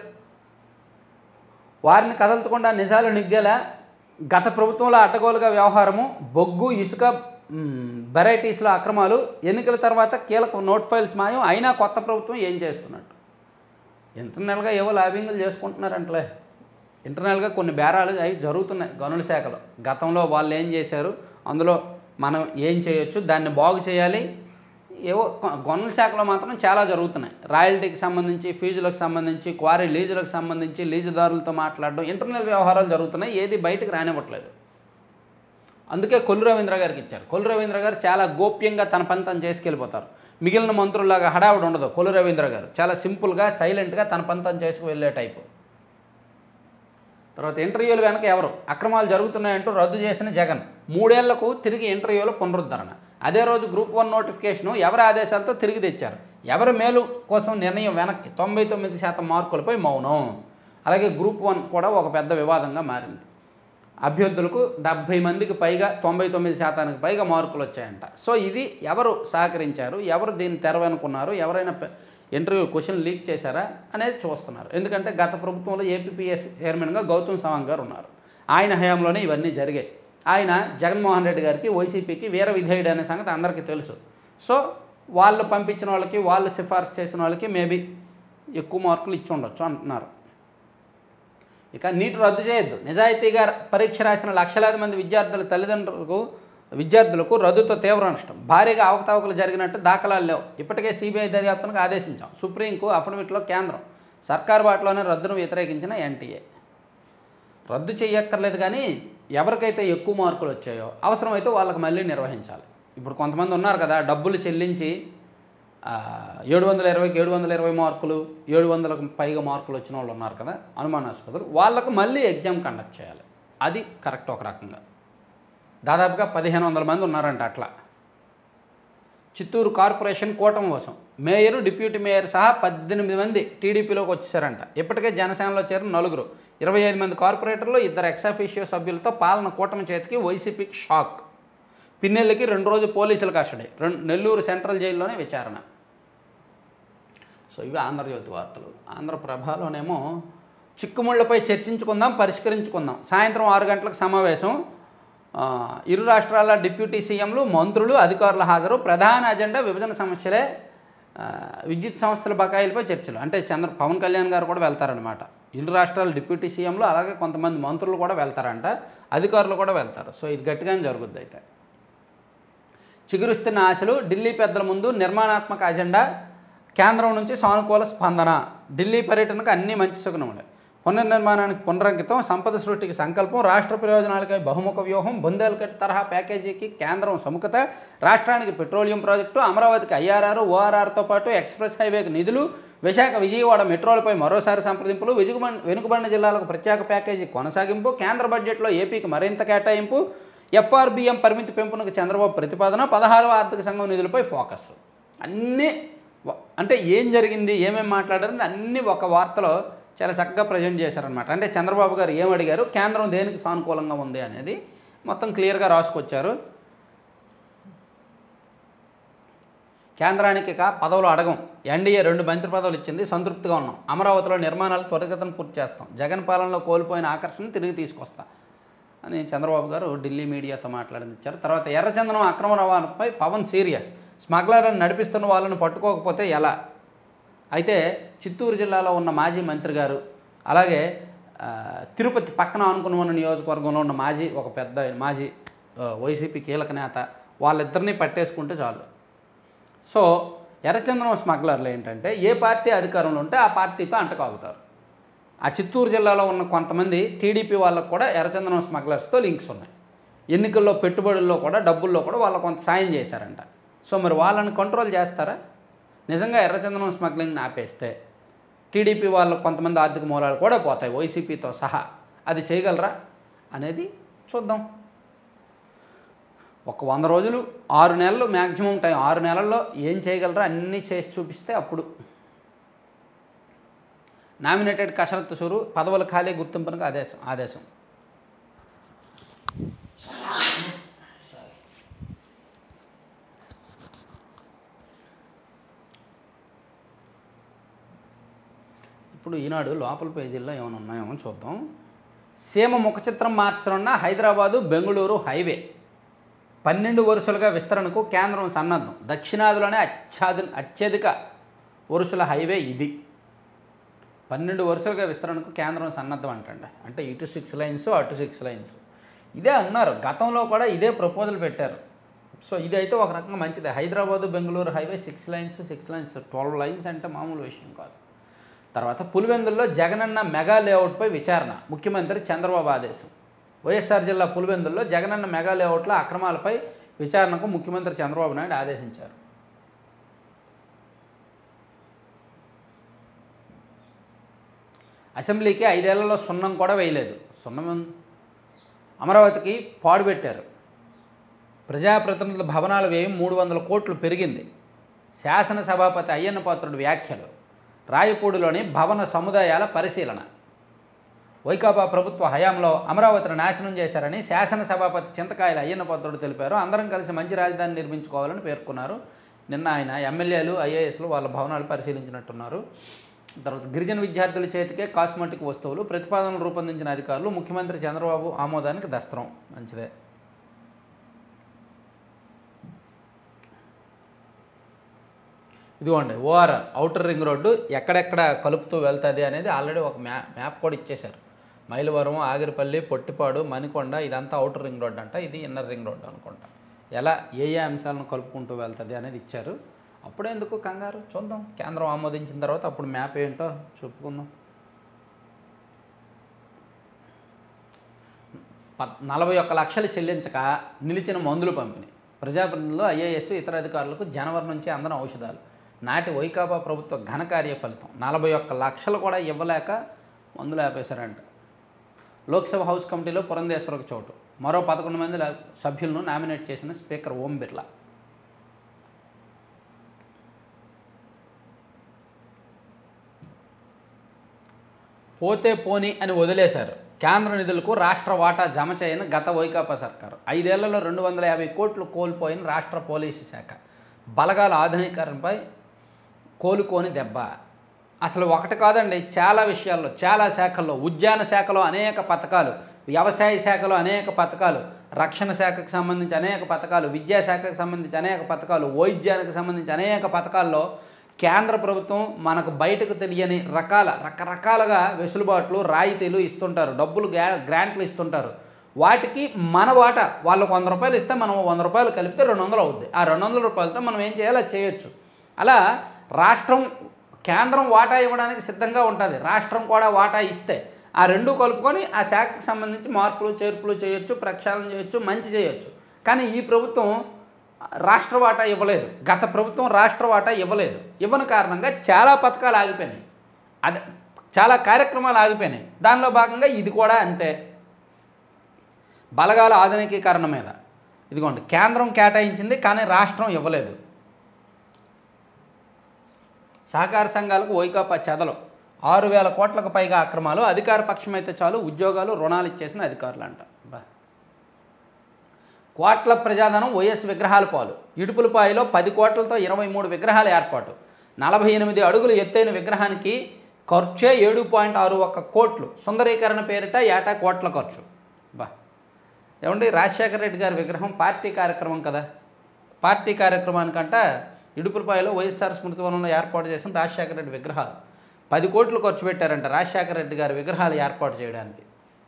వారిని కదల్చకుండా నిజాలు నిగ్గేలా గత ప్రభుత్వంలో అడ్డగోలుగా వ్యవహారము బొగ్గు ఇసుక మ్, వెరైటీస్లో అక్రమాలు ఎన్నికల తర్వాత కీలక నోట్ ఫైల్స్ మాయం అయినా కొత్త ప్రభుత్వం ఏం చేస్తున్నట్టు ఇంటర్నల్గా ఏవో లాబింగ్లు చేసుకుంటున్నారంటలే ఇంటర్నల్గా కొన్ని బేరాలు అవి జరుగుతున్నాయి గనుల శాఖలో గతంలో వాళ్ళు ఏం చేశారు అందులో మనం ఏం చేయొచ్చు దాన్ని బాగు చేయాలి ఏవో కొ- గనుల శాఖలో మాత్రం చాలా జరుగుతున్నాయి రాయల్టీకి సంబంధించి ఫీజులకు సంబంధించి క్వారీ లీజులకు సంబంధించి లీజుదారులతో మాట్లాడడం ఇంటర్నల్ వ్యవహారాలు జరుగుతున్నాయి ఏది బయటకు రానివ్వట్లేదు అందుకే కొల్లు రవీంద్ర గారికి ఇచ్చారు కొల్లు రవీంద్ర గారు చాలా గోప్యంగా తన పని తను చేసుకెళ్ళిపోతారు మిగిలిన మంత్రుల్లాగా హడావుడు ఉండదు కొల్లు రవీంద్ర గారు చాలా సింపుల్గా సైలెంట్గా తన పని తను చేసుకు వెళ్ళే టైపు తర్వాత ఇంటర్వ్యూలు వెనక ఎవరు అక్రమాలు జరుగుతున్నాయంటూ రద్దు చేసిన జగన్ మూడేళ్లకు తిరిగి ఇంటర్వ్యూల పునరుద్ధరణ అదే రోజు గ్రూప్ వన్ నోటిఫికేషను ఎవరి ఆదేశాలతో తిరిగి తెచ్చారు ఎవరి మేలు కోసం నిర్ణయం వెనక్కి తొంభై తొమ్మిది శాతం మార్కులపై మౌనం అలాగే గ్రూప్ వన్ కూడా ఒక పెద్ద వివాదంగా మారింది అభ్యర్థులకు డెబ్భై మందికి పైగా తొంభై తొమ్మిది శాతానికి పైగా మార్కులు వచ్చాయంట సో ఇది ఎవరు సహకరించారు ఎవరు దీన్ని తెరవనుకున్నారు ఎవరైనా పె- ఇంటర్వ్యూ క్వశ్చన్ లీక్ చేశారా అనేది చూస్తున్నారు ఎందుకంటే గత ప్రభుత్వంలో ఏపీపీఎస్ చైర్మన్గా గౌతమ్ సవాంగ్ గారు ఉన్నారు ఆయన హయాంలోనే ఇవన్నీ జరిగాయి ఆయన జగన్మోహన్ రెడ్డి గారికి వైసీపీకి వీర విధేయుడు అనే సంగతి అందరికీ తెలుసు సో వాళ్ళు పంపించిన వాళ్ళకి వాళ్ళు సిఫార్సు చేసిన వాళ్ళకి మేబీ ఎక్కువ మార్కులు ఇచ్చి ఉండొచ్చు అంటున్నారు ఇక నీట్ రద్దు చేయొద్దు నిజాయితీగా పరీక్ష రాసిన లక్షలాది మంది విద్యార్థుల తల్లిదండ్రులకు విద్యార్థులకు రద్దుతో తీవ్ర నష్టం భారీగా అవకతవకలు జరిగినట్టు దాఖలాలు లేవు ఇప్పటికే సిబిఐ దర్యాప్తునికి ఆదేశించాం సుప్రీంకు అఫిడవిట్లో కేంద్రం సర్కారు బాటలోనే రద్దును వ్యతిరేకించిన ఎన్టీఏ రద్దు చేయక్కర్లేదు కానీ ఎవరికైతే ఎక్కువ మార్కులు వచ్చాయో అవసరమైతే వాళ్ళకి మళ్ళీ నిర్వహించాలి ఇప్పుడు కొంతమంది ఉన్నారు కదా డబ్బులు చెల్లించి ఏడు వందల ఇరవైకి ఏడు వందల ఇరవై మార్కులు ఏడు వందలకు పైగా మార్కులు వచ్చిన వాళ్ళు ఉన్నారు కదా అనుమానాస్పదులు వాళ్ళకు మళ్ళీ ఎగ్జామ్ కండక్ట్ చేయాలి అది కరెక్ట్ ఒక రకంగా దాదాపుగా పదిహేను వందల మంది ఉన్నారంట అట్లా చిత్తూరు కార్పొరేషన్ కూటమి కోసం మేయరు డిప్యూటీ మేయర్ సహా పద్దెనిమిది మంది టీడీపీలోకి వచ్చేసారంట ఇప్పటికే జనసేనలో చేరిన నలుగురు ఇరవై ఐదు మంది కార్పొరేటర్లు ఇద్దరు ఎక్సాఫిషియో సభ్యులతో పాలన కూటమి చేతికి వైసీపీకి షాక్ పిన్నెల్లికి రెండు రోజు పోలీసుల కస్టడీ రెండు నెల్లూరు సెంట్రల్ జైల్లోనే విచారణ సో ఇవి ఆంధ్రజ్యోతి వార్తలు ఆంధ్రప్రభలోనేమో చిక్కుముళ్లపై చర్చించుకుందాం పరిష్కరించుకుందాం సాయంత్రం ఆరు గంటలకు సమావేశం ఆ, ఇరు రాష్ట్రాల డిప్యూటీ సీఎంలు మంత్రులు అధికారుల హాజరు ప్రధాన అజెండా విభజన సమస్యలే ఆ, విద్యుత్ సంస్థల బకాయిలపై చర్చలు అంటే చంద్ర పవన్ కళ్యాణ్ గారు కూడా వెళ్తారనమాట ఇరు రాష్ట్రాల డిప్యూటీ సీఎంలు అలాగే కొంతమంది మంత్రులు కూడా వెళ్తారంట అధికారులు కూడా వెళ్తారు సో ఇది గట్టిగానే జరుగుద్ది అయితే చిగురుస్తున్న ఆశలు ఢిల్లీ పెద్దల ముందు నిర్మాణాత్మక అజెండా కేంద్రం నుంచి సానుకూల స్పందన ఢిల్లీ పర్యటనకు అన్ని మంచి సుగుణములే పునర్నిర్మాణానికి పునరంకితం సంపద సృష్టికి సంకల్పం రాష్ట్ర ప్రయోజనాలకై బహుముఖ వ్యూహం బుందేల్కట్ తరహా ప్యాకేజీకి కేంద్రం సముఖత రాష్ట్రానికి పెట్రోలియం ప్రాజెక్టు అమరావతికి ఐఆర్ఆర్ ఓఆర్ఆర్తో పాటు ఎక్స్ప్రెస్ హైవేకి నిధులు విశాఖ విజయవాడ మెట్రోలపై మరోసారి సంప్రదింపులు వెనుకబడిన వెనుకబడిన జిల్లాలకు ప్రత్యేక ప్యాకేజీ కొనసాగింపు కేంద్ర బడ్జెట్లో ఏపీకి మరింత కేటాయింపు ఎఫ్ఆర్బిఎం పరిమితి పెంపునకు చంద్రబాబు ప్రతిపాదన పదహారవ ఆర్థిక సంఘం నిధులపై ఫోకస్ అన్నీ వ- అంటే ఏం జరిగింది ఏమేమి మాట్లాడారు అన్నీ ఒక వార్తలో చాలా చక్కగా ప్రజెంట్ చేశారనమాట అంటే చంద్రబాబు గారు ఏం అడిగారు కేంద్రం దేనికి సానుకూలంగా ఉంది అనేది మొత్తం క్లియర్గా రాసుకొచ్చారు కేంద్రానికి ఇక పదవులు అడగం ఎన్డీఏ రెండు మంత్రి పదవులు ఇచ్చింది సంతృప్తిగా ఉన్నాం అమరావతిలో నిర్మాణాలు త్వరితగతిన పూర్తి చేస్తాం జగన్ పాలనలో కోల్పోయిన ఆకర్షణ తిరిగి తీసుకొస్తా అని చంద్రబాబు గారు ఢిల్లీ మీడియాతో మాట్లాడింది ఇచ్చారు తర్వాత ఎర్రచందనం అక్రమ రవాణాపై పవన్ సీరియస్ స్మగ్లర్లను నడిపిస్తున్న వాళ్ళని పట్టుకోకపోతే ఎలా అయితే చిత్తూరు జిల్లాలో ఉన్న మాజీ మంత్రి గారు అలాగే ఆ, తిరుపతి పక్కన అనుకుని ఉన్న నియోజకవర్గంలో ఉన్న మాజీ ఒక పెద్ద మాజీ ఆ, వైసీపీ కీలక నేత వాళ్ళిద్దరినీ పట్టేసుకుంటే చాలు సో ఎర్రచందనం స్మగ్లర్లు ఏంటంటే ఏ పార్టీ అధికారంలో ఉంటే ఆ పార్టీతో అంటకాగుతారు ఆ చిత్తూరు జిల్లాలో ఉన్న కొంతమంది టీడీపీ వాళ్ళకు కూడా ఎర్రచందనం స్మగ్లర్స్తో లింక్స్ ఉన్నాయి ఎన్నికల్లో పెట్టుబడుల్లో కూడా డబ్బుల్లో కూడా వాళ్ళు కొంత సాయం చేశారంట సో మరి వాళ్ళని కంట్రోల్ చేస్తారా నిజంగా ఎర్రచందనం స్మగ్లింగ్ని ఆపేస్తే టీడీపీ వాళ్ళు కొంతమంది ఆర్థిక మూలాలు కూడా పోతాయి వైసీపీతో సహా అది చేయగలరా అనేది చూద్దాం ఒక వంద రోజులు ఆరు నెలలు మ్యాక్సిమం టైం ఆరు నెలల్లో ఏం చేయగలరా అన్నీ చేసి చూపిస్తే అప్పుడు నామినేటెడ్ కసరత్తు సురు పదవుల ఖాళీ గుర్తింపునకు ఆదేశం ఆదేశం ఇప్పుడు ఈనాడు లోపల పేజీల్లో ఏమైనా ఉన్నాయేమో చూద్దాం సీమ ముఖ చిత్రం మార్చనున్న హైదరాబాదు బెంగళూరు హైవే పన్నెండు వరుసలుగా విస్తరణకు కేంద్రం సన్నద్ధం దక్షిణాదిలోనే అత్యాధు అత్యధిక వరుసల హైవే ఇది పన్నెండు వరుసలుగా విస్తరణకు కేంద్రం సన్నద్ధం అంటండి అంటే ఇటు సిక్స్ లైన్స్ అటు సిక్స్ లైన్స్ ఇదే అన్నారు గతంలో కూడా ఇదే ప్రపోజల్ పెట్టారు సో ఇదైతే ఒక రకంగా మంచిదే Hyderabad Bengaluru highway six lines six lines twelve lines అంటే మామూలు విషయం కాదు తర్వాత పులివెందుల్లో జగనన్న మెగా లేఅవుట్పై విచారణ ముఖ్యమంత్రి చంద్రబాబు ఆదేశం వైఎస్ఆర్ జిల్లా పులివెందుల్లో జగనన్న మెగా లేఅవుట్ల అక్రమాలపై విచారణకు ముఖ్యమంత్రి చంద్రబాబు నాయుడు ఆదేశించారు అసెంబ్లీకి ఐదేళ్లలో సున్నం కూడా వేయలేదు సున్నం ఎన్- అమరావతికి పాడుపెట్టారు ప్రజాప్రతినిధుల భవనాల వ్యయం మూడు వందల కోట్లు పెరిగింది శాసనసభాపతి అయ్యన్న పాత్రుడు వ్యాఖ్యలు రాయపూడిలోని భవన సముదాయాల పరిశీలన వైకాపా ప్రభుత్వ హయాంలో అమరావతిని నాశనం చేశారని శాసనసభాపతి చింతకాయల అయ్యన్న పాత్రుడు తెలిపారు అందరం కలిసి మంచి రాజధాని నిర్మించుకోవాలని పేర్కొన్నారు నిన్న ఆయన ఎమ్మెల్యేలు ఐఏఎస్లు వాళ్ళ భవనాలు పరిశీలించినట్టున్నారు తర్వాత గిరిజన విద్యార్థుల చేతికే కాస్మెటిక్ వస్తువులు ప్రతిపాదనలు రూపొందించిన అధికారులు ముఖ్యమంత్రి చంద్రబాబు ఆమోదానికి దస్త్రం మంచిదే ఇదిగోండి ఓఆర్ఆర్ అవుటర్ రింగ్ రోడ్డు ఎక్కడెక్కడ కలుపుతూ వెళ్తుంది అనేది ఆల్రెడీ ఒక మ్యా మ్యాప్ కూడా ఇచ్చేశారు మైలవరం ఆగిరిపల్లి పొట్టిపాడు మణికొండ ఇదంతా అవుటర్ రింగ్ రోడ్ అంట ఇది ఇన్నర్ రింగ్ రోడ్ అనుకుంటా ఎలా ఏ ఏ అంశాలను కలుపుకుంటూ వెళ్తుంది అనేది ఇచ్చారు అప్పుడే ఎందుకు కంగారు చూద్దాం కేంద్రం ఆమోదించిన తర్వాత అప్పుడు మ్యాప్ ఏంటో చెప్పుకుందాం పద్ నలభై ఒక్క లక్షలు చెల్లించక నిలిచిన మందులు పంపిణీ ప్రజాప్రతినిధులు ఐఏఎస్ ఇతర అధికారులకు జనవరి నుంచి అందని ఔషధాలు నాటి వైకాపా ప్రభుత్వ ఘనకార్య ఫలితం నలభై ఒక్క లక్షలు కూడా ఇవ్వలేక మందులు ఆపేశారంట లోక్సభ హౌస్ కమిటీలో పురంధేశ్వరకు చోటు మరో పదకొండు మంది లా- సభ్యులను నామినేట్ చేసిన స్పీకర్ ఓం బిర్లా పోతే పోని అని వదిలేశారు కేంద్ర నిధులకు రాష్ట్ర వాటా జమ చేయని గత వైకాపా సర్కారు ఐదేళ్లలో రెండు వందల యాభై కోట్లు కోల్పోయిన రాష్ట్ర పోలీసు శాఖ బలగాల ఆధునీకరణపై కోలుకోని దెబ్బ అసలు ఒకటి కాదండి చాలా విషయాల్లో చాలా శాఖల్లో ఉద్యాన శాఖలో అనేక పథకాలు వ్యవసాయ శాఖలో అనేక పథకాలు రక్షణ శాఖకు సంబంధించి అనేక పథకాలు విద్యాశాఖకు సంబంధించి అనేక పథకాలు వైద్యానికి సంబంధించి అనేక పథకాల్లో కేంద్ర ప్రభుత్వం మనకు బయటకు తెలియని రకాల రకరకాలుగా వెసులుబాట్లు రాయితీలు ఇస్తుంటారు డబ్బులు గ్రా గ్రాంట్లు ఇస్తుంటారు వాటికి మన వాటా వాళ్ళకు వంద రూపాయలు ఇస్తే మనం వంద రూపాయలు కలిపితే రెండు వందలు అవుద్ది ఆ రెండు వందల రూపాయలతో మనం ఏం చేయాలో అది చేయొచ్చు అలా రాష్ట్రం కేంద్రం వాటా ఇవ్వడానికి సిద్ధంగా ఉంటుంది రాష్ట్రం కూడా వాటా ఇస్తే ఆ రెండు కలుపుకొని ఆ శాఖకు సంబంధించి మార్పులు చేర్పులు చేయొచ్చు ప్రక్షాళన చేయొచ్చు మంచి చేయొచ్చు కానీ ఈ ప్రభుత్వం రాష్ట్ర వాటా ఇవ్వలేదు గత ప్రభుత్వం రాష్ట్ర వాటా ఇవ్వలేదు ఇవ్వని కారణంగా చాలా పథకాలు ఆగిపోయినాయి అదే చాలా కార్యక్రమాలు ఆగిపోయినాయి దానిలో భాగంగా ఇది కూడా అంతే బలగాల ఆధునికీకరణ మీద ఇదిగోండి కేంద్రం కేటాయించింది కానీ రాష్ట్రం ఇవ్వలేదు సహకార సంఘాలకు వైకాపా చెదలు ఆరు వేల కోట్లకు పైగా అక్రమాలు అధికార పక్షమైతే చాలు ఉద్యోగాలు రుణాలు ఇచ్చేసిన అధికారులు అంట బా కోట్ల ప్రజాధనం వైఎస్ విగ్రహాల పాలు ఇడుపులపాయలో పది కోట్లతో ఇరవై మూడు విగ్రహాల ఏర్పాటు నలభై ఎనిమిది అడుగులు ఎత్తైన విగ్రహానికి ఖర్చే ఏడు పాయింట్ ఆరు ఒక్క కోట్లు సుందరీకరణ పేరిట ఏటా కోట్ల ఖర్చు బా ఏమండి రాజశేఖర రెడ్డి గారి విగ్రహం పార్టీ కార్యక్రమం కదా పార్టీ కార్యక్రమానికంట ఇడుపులపాయలో వైఎస్ఆర్ స్మృతి వనంలో ఏర్పాటు చేసిన రాజశేఖర రెడ్డి విగ్రహాలు పది కోట్లు ఖర్చు పెట్టారంట రాజశేఖర రెడ్డి గారి విగ్రహాలు ఏర్పాటు చేయడానికి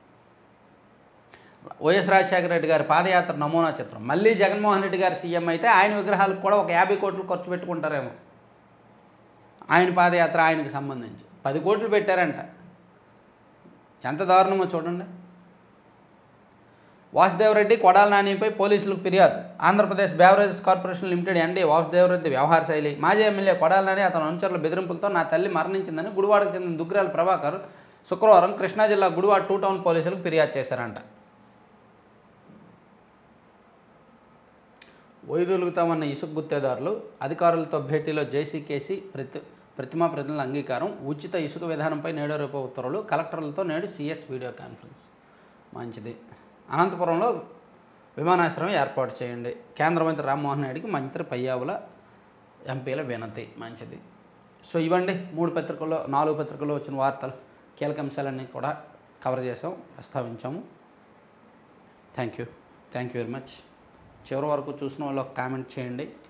వైఎస్ రాజశేఖర రెడ్డి గారి పాదయాత్ర నమూనా చిత్రం మళ్ళీ జగన్మోహన్ రెడ్డి గారి సీఎం అయితే ఆయన విగ్రహాలకు కూడా ఒక యాభై కోట్లు ఖర్చు పెట్టుకుంటారేమో ఆయన పాదయాత్ర ఆయనకి సంబంధించి పది కోట్లు పెట్టారంట ఎంత దారుణమో చూడండి వాసుదేవరెడ్డి కొడాల నానిపై పోలీసులకు ఫిర్యాదు Andhra Pradesh beverages corporation limited MD Vasudeva Reddy వ్యవహార శైలి మాజీ ఎమ్మెల్యే కొడాల నాని అతని అనుచరుల బెదిరింపులతో నా తల్లి మరణించిందని గుడివాడకు చెందిన దుగ్గిరాల ప్రభాకర్ శుక్రవారం కృష్ణా జిల్లా గుడివాడ టూ టౌన్ పోలీసులకు ఫిర్యాదు చేశారంట వైదొలుగుతామన్న ఇసుక గుత్తేదారులు అధికారులతో భేటీలో జేసీకేసీ ప్రతి ప్రతిమా ప్రతినిధుల అంగీకారం ఉచిత ఇసుక విధానంపై నేడు రేపు ఉత్తర్వులు కలెక్టర్లతో నేడు సిఎస్ వీడియో కాన్ఫరెన్స్ మంచిది అనంతపురంలో విమానాశ్రయం ఏర్పాటు చేయండి కేంద్ర మంత్రి రామ్మోహన్ నాయుడికి మంత్రి పయ్యావుల ఎంపీల వినతి మంచిది సో ఇవ్వండి మూడు పత్రికల్లో నాలుగు పత్రికల్లో వచ్చిన వార్తలు కీలక అంశాలన్నీ కూడా కవర్ చేసాం ప్రస్తావించాము thank you thank you very much చివరి వరకు చూసిన వాళ్ళు ఒక కామెంట్ చేయండి